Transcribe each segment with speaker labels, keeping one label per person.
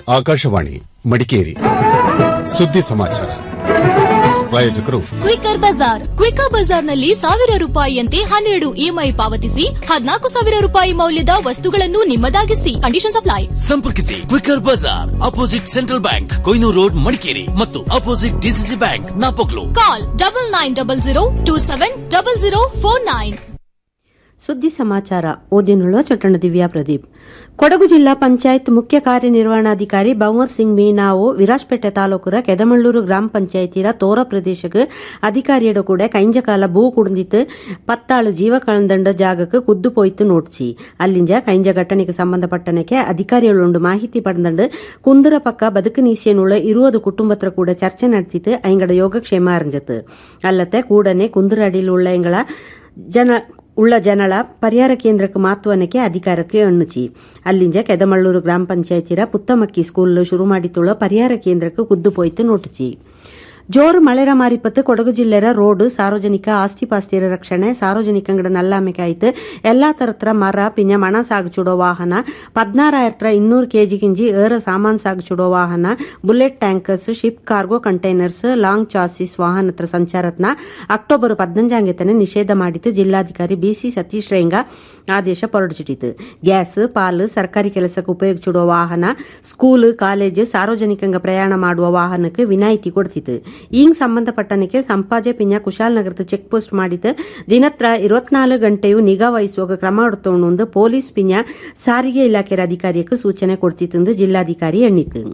Speaker 1: ಆಕಾಶವಾಣಿ ಮಡಿಕೇರಿ ಸುದ್ದಿ ಸಮಾಚಾರ ಪ್ರಾಯೋಜಕರು
Speaker 2: ಕ್ವಿಕರ್ ಬಜಾರ್ ಕ್ವಿಕರ್ ಬಜಾರ್ನಲ್ಲಿ ಸಾವಿರ ರೂಪಾಯಿಯಂತೆ ಹನ್ನೆರಡು ಇಎಂಐ ಪಾವತಿಸಿ ಹದಿನಾಲ್ಕು ಸಾವಿರ ರೂಪಾಯಿ ಮೌಲ್ಯದ ವಸ್ತುಗಳನ್ನು ನಿಮ್ಮದಾಗಿಸಿ ಕಂಡೀಷನ್ ಅಪ್ಲೈ
Speaker 3: ಸಂಪರ್ಕಿಸಿ Quicker Bazaar opposite central bank Kohinoor road Madikeri ಮತ್ತು opposite DCC bank Napoklu
Speaker 2: call double nine double zero two seven double zero four nine
Speaker 4: ಸುದ್ದಿ ಸಮಾಚಾರ ಓದಿನುಳ್ಳ ಚೊಟ್ಟಣ ದಿವ್ಯಾ ಪ್ರದೀಪ್ ಕೊಡಗು ಜಿಲ್ಲಾ ಪಂಚಾಯತ್ ಮುಖ್ಯ ಕಾರ್ಯನಿರ್ವಹಣಾಧಿಕಾರಿ ಭವರ್ ಸಿಂಗ್ ಮೀನಾವು ವಿರಾಜ್ಪೇಟೆ ತಾಲೂಕುರ ಕೆದಮಳ್ಳೂರು ಗ್ರಾಮ ಪಂಚಾಯತಿರ ತೋರ ಪ್ರದೇಶಕ್ಕೆ ಅಧಿಕಾರಿಯಡ ಕೂಡ ಕೈಂಜ ಕಾಲ ಭೂ ಕುಡಿದಿತ್ತು ಪತ್ತಾಳು ಜೀವ ಕಳಂದಂಡ ಜಾಗಕ್ಕೆ ಕುದ್ದು ಪೋಯ್ತು ನೋಡ್ಚಿ ಅಲ್ಲಿಂಜ ಕೈಂಜ ಘಟನೆಗೆ ಸಂಬಂಧಪಟ್ಟನಕ್ಕೆ ಅಧಿಕಾರಿകളുണ്ട് ಮಾಹಿತಿ ಪಡೆದಂಡು ಕುಂದರ ಪಕ್ಕ ಬದುಕು ನೀಸಿಯನುಳ್ಳ ಇರುವುದು ಕುಟುಂಬತ್ರ ಕೂಡ ಚರ್ಚೆ ನಡೆತಿತ್ತು ಐಂಗಡ ಯೋಗಕ್ಷೇಮ ಅರಿஞ்சத்து ಅಲ್ಲತ್ತೆ ಕೂಡನೆ ಕುಂದರ ಅಡಿயிலுள்ள ಎಂಗಳ ಜನ ಉಳ್ಳ ಜನಳ ಪರಿಹಾರ ಕೇಂದ್ರಕ್ಕೆ ಮಾತುವನಕ್ಕೆ ಅಧಿಕಾರಕ್ಕೆ ಎಣ್ಣುಚಿ ಅಲ್ಲಿಂಜ ಕೆದಮಳ್ಳೂರು ಗ್ರಾಮ ಪಂಚಾಯತಿರ ಪುತ್ತಮಕ್ಕಿ ಸ್ಕೂಲ್ ಶುರು ಮಾಡಿತುಳ್ಳ ಪರಿಹಾರ ಕೇಂದ್ರಕ್ಕೆ ಕುದ್ದು ಪೋಯ್ತು ನೋಟುಚಿ ಜೋರು ಮಳೆರ ಮಾರಿಪತ್ತು ಕೊಡಗು ಜಿಲ್ಲೆರ ರೋಡ್ ಸಾರ್ವಜನಿಕ ಆಸ್ತಿ ಪಾಸ್ತಿರ ರಕ್ಷಣೆ ಸಾರ್ವಜನಿಕಂಗಡ ನಲ್ಲಾಮಿಕೆ ಆಯ್ತು ಎಲ್ಲಾ ತರತ್ರ ಮರ ಪಿಂಜ ಮಣ ಸಾಗುಚುಡೋ ವಾಹನ ಪದ್ನಾರಾಯಿರತ್ರ ಇನ್ನೂರು ಕೆಜಿ ಕಿಂಜಿ ಏರ ಸಾಮಾನ್ ಸಾಗುಚುಡೋ ವಾಹನ bullet tankers ship cargo containers long chassis ವಾಹನತ್ರ ಸಂಚಾರತ್ನ ಅಕ್ಟೋಬರ್ ಪದ್ನಂಜಾಂಗೆತನೆ ನಿಷೇಧ ಮಾಡಿತು ಜಿಲ್ಲಾಧಿಕಾರಿ ಬಿಸಿ ಸತೀಶ್ ರೇಂಗ ಆದೇಶ ಹೊರಡಿಸಿಟ್ಟಿತು ಗ್ಯಾಸ್ ಪಾಲು ಸರ್ಕಾರಿ ಕೆಲಸಕ್ಕೆ ಉಪಯೋಗಿಸುವ ವಾಹನ ಸ್ಕೂಲ್ ಕಾಲೇಜ್ ಸಾರ್ವಜನಿಕಂಗ ಪ್ರಯಾಣ ಮಾಡುವ ವಾಹನಕ್ಕೆ ವಿನಾಯಿತಿ ಕೊಡ್ತಿತ್ತು ಹಿಂಗ್ ಸಂಬಂಧಪಟ್ಟನಕ್ಕೆ ಸಂಪಾಜೆ ಪಿಂಜ ಕುಶಾಲನಗರದ ಚೆಕ್ ಪೋಸ್ಟ್ ಮಾಡಿದ್ದು ದಿನತ್ರ ಇರುವತ್ನಾಲ್ಕು ಗಂಟೆಯು ನಿಗಾ ವಹಿಸುವಾಗ ಕ್ರಮ എടുത്തോണ്ട് ಪೊಲೀಸ್ ಪಿಂಜ ಸಾರಿಗೆ ಇಲಾಖೆ ಅಧಿಕಾರಿಯಕ್ಕೆ ಸೂಚನೆ ಕೊಡ್ತಿತ್ತು ಜಿಲ್ಲಾಧಿಕಾರಿ ಎಣ್ಣಿತು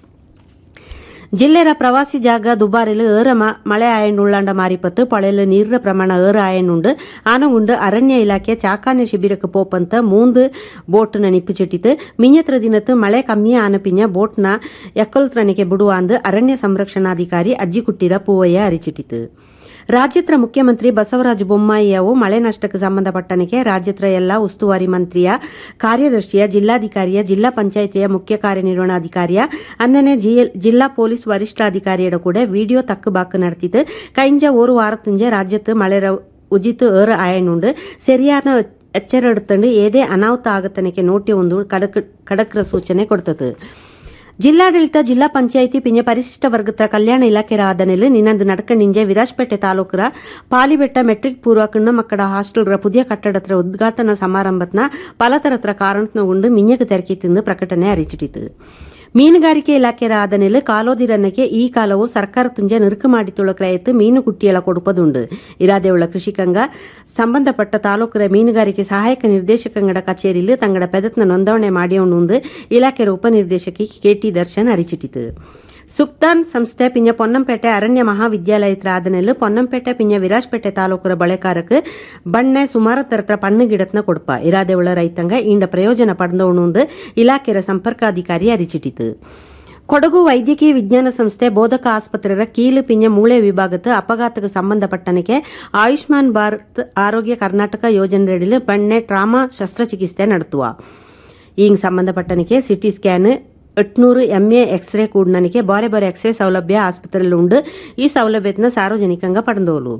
Speaker 4: ಜಿಲ್ಲೆರ ಪ್ರವಾಸಿ ಜಾಗ ದುಬಾರಿಲು ಏற ಮ- ಮಳೆ ಆಯಣ್ಣುಳ್ಳಾಂಡ ಮಾರಿಪತ್ತು ಪಳೆಲು ನೀರಿನ ಪ್ರಮಾಣ ಏற ಆಯಣ್ಣುಂಡು ಆನಗುಂಡು ಅರಣ್ಯ ಇಲಾಖೆ ಚಾಕಾನೆ ಶಿಬಿರಕ್ಕೆ ಪೋಪಂತ ಮೂಂದು ಬೋಟ್ನ ನಿಪ್ಪಿಚಿಟ್ಟಿತು ಮಿಂಜತ್ರ ದಿನತ್ತು ಮಳೆ ಕಮ್ಮಿ ಆನ ಪಿಂಜ ಬೋಟ್ನ ಎಕ್ಕಲ್ತ್ರನಿಗೆ ಬಿಡುವಾಂದು ಅರಣ್ಯ ಸಂರಕ್ಷಣಾಧಿಕಾರಿ ಅಜ್ಜಿಕುಟ್ಟಿರ ಪೂವಯ್ಯ ಅರಿಚಿಟ್ಟಿತು ರಾಜ್ಯತ್ರ ಮುಖ್ಯಮಂತ್ರಿ ಬಸವರಾಜ ಬೊಮ್ಮಾಯಿಯವು ಮಳೆ ನಷ್ಟಕ್ಕೆ ಸಂಬಂಧಪಟ್ಟನಿಗೆ ರಾಜ್ಯತ್ರ ಎಲ್ಲಾ ಉಸ್ತುವಾರಿ ಮಂತ್ರಿಯ ಕಾರ್ಯದರ್ಶಿಯ ಜಿಲ್ಲಾಧಿಕಾರಿಯ ಜಿಲ್ಲಾ ಪಂಚಾಯಿತಿಯ ಮುಖ್ಯ ಕಾರ್ಯನಿರ್ವಹಣಾಧಿಕಾರಿಯ ಅನ್ನನೆ ಜಿಲ್ಲಾ ಪೊಲೀಸ್ ವರಿಷ್ಠಾಧಿಕಾರಿಯಡ ಕೂಡ ವಿಡಿಯೋ ತಕ್ಕ ಬಾಕು ನಡೆತಿದ್ದು ಕೈಂಜ ஒரு வாரத்திஞ்ச ರಾಜ್ಯത്ത് ಮಳೆ ಉಜಿತ್ ಏற ಆಯಣ್ಣುಂಡು ಸರಿಯಾದ ಎಚ್ಚರ എടുത്തുണ്ട് ಏದೇ ಅನಾಹುತ ಆಗತನಕ್ಕೆ ನೋಟಿ ಒಂದು ಕಡಕ್ ಕಡಕ್ರ ಸೂಚನೆ ಕೊಡ್ತದೆ ಜಿಲ್ಲಾಡಳಿತ ಜಿಲ್ಲಾ ಪಂಚಾಯಿತಿ ಪಿಂಜ ಪರಿಶಿಷ್ಟ ವರ್ಗದ ಕಲ್ಯಾಣ ಇಲಾಖೆ ಆದನೆಲು ನಿನ್ನಂದು ನಡಕಣಿಂಜ ವಿರಾಜ್ಪೇಟೆ ತಾಲೂಕರ ಪಾಲಿಬೆಟ್ಟ ಮೆಟ್ರಿಕ್ ಪೂರ್ವ ಕಿಣ್ಣ ಮಕ್ಕಳ ಹಾಸ್ಟೆಲ್ರ ಪುದಿಯ ಕಟ್ಟಡತ್ರ ಉದ್ಘಾಟನಾ ಸಮಾರಂಭತ್ನ ಪಲತರತ್ರ ಕಾರಣತ್ನಗೊಂಡು ಮಿಂಜಕ್ಕೆ ತೆರಕಿತ್ತಿಂದು ಪ್ರಕಟಣೆ ಅರಿಚಿಟ್ಟಿತು ಮೀನುಗಾರಿಕೆ ಇಲಾಖೆ ಆದನೆಲು ಕಾಲೋದಿರನ್ನಕ್ಕೆ ಈ ಕಾಲವು ಸರ್ಕಾರ ತುಂಜ ನಿರುಕು ಮಾಡಿತುಳ್ಳ ಕ್ರಯತ್ತು ಮೀನು ಕುಟ್ಟಿಯಳ ಕೊಡುಪದುಂಡು ಇರಾದೆಯುಳ್ಳ ಕೃಷಿಕಂಗ ಸಂಬಂಧಪಟ್ಟ ತಾಲೂಕರ ಮೀನುಗಾರಿಕೆ ಸಹಾಯಕ ನಿರ್ದೇಶಕಂಗಡ ಕಚೇರಿಯಲ್ಲಿ ತಂಗಡ ಪೆದತ್ನ ನೋಂದಣಿ ಮಾಡಿಯೋಣುಂದು ಇಲಾಖೆಯ ಉಪನಿರ್ದೇಶಕಿ ಕೆಟಿ ದರ್ಶನ್ ಅರಿಚಿಟ್ಟಿತು ಸುಕ್ತಾನ್ ಸಂಸ್ಥೆ ಪಿಂಜ ಪೊನ್ನಂಪೇಟೆ ಅರಣ್ಯ ಮಹಾವಿದ್ಯಾಲಯತ್ರ ಆದನೆಲು ಪೊನ್ನಂಪೇಟೆ ಪಿಂಜ ವಿರಾಜ್ಪೇಟೆ ತಾಲೂಕರ ಬಳೆಕಾರಕ್ಕೆ ಬಣ್ಣೆ ಸುಮಾರು ತರತ್ರ ಪಣ್ಣು ಗಿಡತ್ನ ಕೊಡ್ಪ ಇರಾದೆವುಳ ರೈತಂಗ ಇಂಡ ಪ್ರಯೋಜನ ಪಡೆದವಣುಂದು ಇಲಾಖೆಯ ಸಂಪರ್ಕಾಧಿಕಾರಿ ಅರಿಚಿಟ್ಟಿತು ಕೊಡಗು ವೈದ್ಯಕೀಯ ವಿಜ್ಞಾನ ಸಂಸ್ಥೆ ಬೋಧಕ ಆಸ್ಪತ್ರೆಯ ಕೀಲು ಪಿಂಜ ಮೂಳೆ ವಿಭಾಗದ ಅಪಘಾತಕ್ಕೆ ಸಂಬಂಧಪಟ್ಟನಕ್ಕೆ ಆಯುಷ್ಮಾನ್ ಭಾರತ್ ಆರೋಗ್ಯ ಕರ್ನಾಟಕ ಯೋಜನೆಯಡಿಲು ಬಣ್ಣೆ ಟ್ರಾಮಾ ಶಸ್ತ್ರಚಿಕಿತ್ಸೆ ನಡೆಸುವ ಹಿಂಗ್ ಸಂಬಂಧಪಟ್ಟನಕ್ಕೆ ಸಿಟಿ ಸ್ಕ್ಯಾನ್ ಎಟ್ನೂರು ಎಂಎ ಎಕ್ಸ್ರೇ ಕೂಡನಕ್ಕೆ ಬಾರೆ ಬಾರೆ ಎಕ್ಸ್ರೇ ಸೌಲಭ್ಯ ಆಸ್ಪತ್ರೆಯಲ್ಲಿ ಉಂಡು ಈ ಸೌಲಭ್ಯತನ ಸಾರ್ವಜನಿಕಂಗ ಪಡೆದೋಲು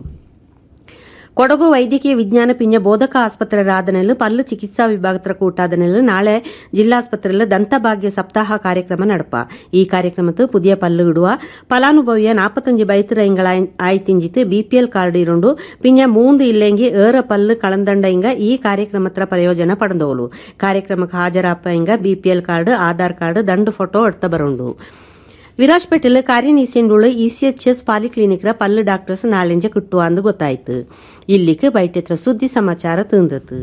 Speaker 4: ಕೊಡಗು ವೈದ್ಯಕೀಯ ವಿಜ್ಞಾನ ಪಿಂಜ ಬೋಧಕ ಆಸ್ಪತ್ರೆ ಆದನೆಲ್ಲು ಪಲ್ಲು ಚಿಕಿತ್ಸಾ ವಿಭಾಗದ ಕೂಟಾದನೆಲ್ಲು ನಾಳೆ ಜಿಲ್ಲಾಸ್ಪತ್ರೆಯಲ್ಲಿ ದಂತಭಾಗ್ಯ ಸಪ್ತಾಹ ಕಾರ್ಯಕ್ರಮ ನಡಪ ಈ ಕಾರ್ಯಕ್ರಮತ್ತು ಪುದಿಯ ಪಲ್ಲು ಇಡುವ ಫಲಾನುಭವಿಯ ನಾಪತ್ತಂಜು ಬೈತರ ಇಂಗಳ ಆಯ್ತಿಂಜಿತ್ತು ಬಿಪಿಎಲ್ ಕಾರ್ಡ್ ಇರುಂಡು ಪಿಂಜ ಮೂಂದು ಇಲ್ಲೆಂಗಿ ಏರ ಪಲ್ಲು ಕಳಂದಂಡ ಇಂಗ ಈ ಕಾರ್ಯಕ್ರಮತ್ರ ಪ್ರಯೋಜನ ಪಡೆದೋಲು ಕಾರ್ಯಕ್ರಮಕ್ಕೆ ಹಾಜರಾಪ ಇಂಗ ಬಿಪಿಎಲ್ ಕಾರ್ಡ್ ಆಧಾರ್ ಕಾರ್ಡ್ ದಂಡು ಫೋಟೋ ಎಡ್ತ ಬರುಂಡು ವಿರಾಜ್ಪೇಟೆಲ್ ಕಾರ್ಯನೀಸೆಂಡುಳ್ಳ ಇಸಿಎಚ್ಎಸ್ ಪಾಲಿಕ್ಲಿನಿಕ್ರ ಪಲ್ಲು ಡಾಕ್ಟರ್ಸ್ ನಾಳೆಂಜ ಕಿಟ್ಟುವ ಅಂದು ಗೊತ್ತಾಯ್ತು ಇಲ್ಲಿಗೆ ಬೈಟೆತ್ರ ಸುದ್ದಿ ಸಮಾಚಾರ ತಿಂದತು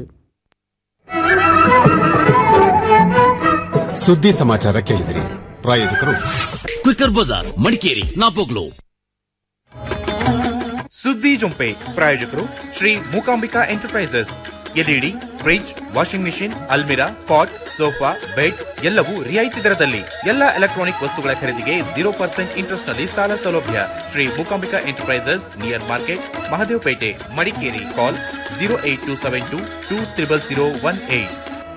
Speaker 1: ಸುದ್ದಿ ಸಮಾಚಾರ ಕೇಳಿದಿರಿ ಪ್ರಾಯೋಜಕರು
Speaker 3: ಕ್ವಿಕರ್ ಬಜಾರ್ ಮಡಿಕೇರಿ ನಾಪೋಕ್ಲು
Speaker 5: ಸುದ್ದಿ ಜೊಂಪೆ ಪ್ರಾಯೋಜಕರು Shri Mookambika enterprises LED fridge washing machine ಅಲ್ಮಿರಾ ಪಾಟ್ ಸೋಫಾ ಬೆಡ್ ಎಲ್ಲವೂ ರಿಯಾಯಿತಿ ದರದಲ್ಲಿ ಎಲ್ಲ ಎಲೆಕ್ಟ್ರಾನಿಕ್ ವಸ್ತುಗಳ ಖರೀದಿಗೆ ಜೀರೋ ಪರ್ಸೆಂಟ್ ಇಂಟ್ರೆಸ್ಟ್ ನಲ್ಲಿ ಸಾಲ ಸೌಲಭ್ಯ Shri Mookambika enterprises near market Mahadevpet Madikeri call zero eight two seven two two triple zero one eight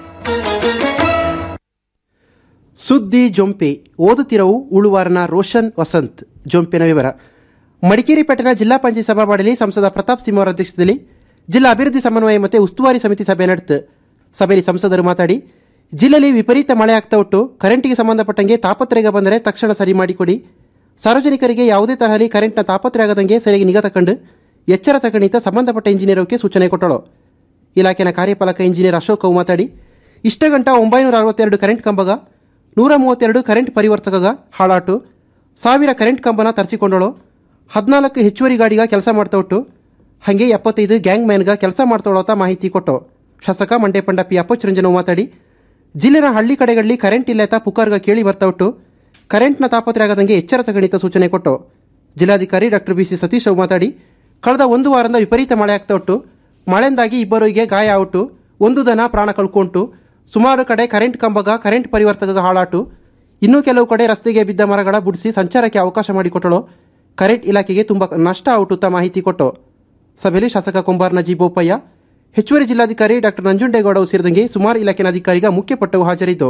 Speaker 6: ಸುದ್ದಿ ಜೊಂಪೆ ಓದುತ್ತಿರವು ಉಳುವಾರನ ರೋಷನ್ ವಸಂತ್ ಜೊಂಪಿನ ವಿವರ ಮಡಿಕೇರಿ ಪಟ್ಟಣ ಜಿಲ್ಲಾ ಪಂಚಾಯತ್ ಸಭಾವಾಡಲಿ ಸಂಸದ ಪ್ರತಾಪ್ ಸಿಂಹ ಅವರ ಅಧ್ಯಕ್ಷತೆಯಲ್ಲಿ ಜಿಲ್ಲಾ ಅಭಿವೃದ್ಧಿ ಸಮನ್ವಯ ಮತ್ತು ಉಸ್ತುವಾರಿ ಸಮಿತಿ ಸಭೆ ನಡೆತು ಸಭೆಯಲ್ಲಿ ಸಂಸದರು ಮಾತಾಡಿ ಜಿಲ್ಲೆಯಲ್ಲಿ ವಿಪರೀತ ಮಳೆ ಆಗ್ತಾ ಉಂಟು ಕರೆಂಟಿಗೆ ಸಂಬಂಧಪಟ್ಟಂಗೆ ತಾಪತ್ರೆಗೆ ಬಂದರೆ ತಕ್ಷಣ ಸರಿ ಮಾಡಿಕೊಡಿ ಸಾರ್ವಜನಿಕರಿಗೆ ಯಾವುದೇ ತರಹದಲ್ಲಿ ಕರೆಂಟ್ನ ತಾಪತ್ರೆ ಆಗದಂಗೆ ಸರಿಯಾಗಿ ನಿಗಾ ತಕೊಂಡು ಎಚ್ಚರ ತಗೊಂಡಿತ ಸಂಬಂಧಪಟ್ಟ ಇಂಜಿನಿಯರ್ಗೆ ಸೂಚನೆ ಕೊಟ್ಟಳು ಇಲಾಖೆನ ಕಾರ್ಯಪಾಲಕ ಇಂಜಿನಿಯರ್ ಅಶೋಕ್ ಅವು ಮಾತಾಡಿ ಇಷ್ಟ ಗಂಟ ಒಂಬೈನೂರ ಅರವತ್ತೆರಡು ಕರೆಂಟ್ ಕಂಬಗ ನೂರ ಮೂವತ್ತೆರಡು ಕರೆಂಟ್ ಪರಿವರ್ತಕಗ ಹಾಳಾಟು ಸಾವಿರ ಕರೆಂಟ್ ಕಂಬನ ತರಿಸಿಕೊಂಡಳು ಹದಿನಾಲ್ಕು ಹೆಚ್ಚುವರಿ ಗಾಡಿಗ ಕೆಲಸ ಮಾಡ್ತಾ ಉಂಟು ಹಾಗೆ ಎಪ್ಪತ್ತೈದು ಗ್ಯಾಂಗ್ ಮ್ಯಾನ್ಗ ಕೆಲಸ ಮಾಡ್ತಾಳೋತ ಮಾಹಿತಿ ಕೊಟ್ಟು ಶಾಸಕ ಮಂಡ್ಯ ಪಂಡ ಪಿ ಅಪ್ಪಚ್ಚರಂಜನವು ಮಾತಾಡಿ ಜಿಲ್ಲೆನ ಹಳ್ಳಿ ಕಡೆಗಳಲ್ಲಿ ಕರೆಂಟ್ ಇಲ್ಲತ ಪುಕಾರ್ಗ ಕೇಳಿ ಬರ್ತಾ ಉಂಟು ಕರೆಂಟ್ನ ತಾಪತ್ರೆ ಆಗದಂಗೆ ಎಚ್ಚರ ತಗಣಿತ ಸೂಚನೆ ಕೊಟ್ಟು ಜಿಲ್ಲಾಧಿಕಾರಿ ಡಾಕ್ಟರ್ ಬಿ ಸಿ ಸತೀಶ್ ಅವು ಮಾತಾಡಿ ಕಳೆದ ಒಂದು ವಾರದಿಂದ ವಿಪರೀತ ಮಳೆ ಆಗ್ತಾ ಉಂಟು ಮಳೆಯಿಂದಾಗಿ ಇಬ್ಬರಿಗೆ ಗಾಯ ಆउಟು ಒಂದು ದನ ಪ್ರಾಣ ಕಳ್ಕೊಂಟು ಸುಮಾರು ಕಡೆ ಕರೆಂಟ್ ಕಂಬಗ ಕರೆಂಟ್ ಪರಿವರ್ತಕ ಹಾಳಾಟು ಇನ್ನೂ ಕೆಲವು ಕಡೆ ರಸ್ತೆಗೆ ಬಿದ್ದ ಮರಗಳ ಬುಡಿಸಿ ಸಂಚಾರಕ್ಕೆ ಅವಕಾಶ ಮಾಡಿಕೊಟ್ಟಳು ಕರೆಂಟ್ ಇಲಾಖೆಗೆ ತುಂಬ ನಷ್ಟ ಔಟುತ್ತ ಮಾಹಿತಿ ಕೊಟ್ಟು ಸಭೆಯಲ್ಲಿ ಶಾಸಕ ಕುಂಬಾರ್ ನಜೀಬ್ ಬೋಪಯ್ಯ ಹೆಚ್ಚುವರಿ ಜಿಲ್ಲಾಧಿಕಾರಿ ಡಾಕ್ಟರ್ ನಂಜುಂಡೇಗೌಡ ಸೇರಿದಂಗೆ ಸುಮಾರು ಇಲಾಖೆನ ಅಧಿಕಾರಿಗ ಮುಖ್ಯ ಪಟ್ಟವು ಹಾಜರಿದ್ದು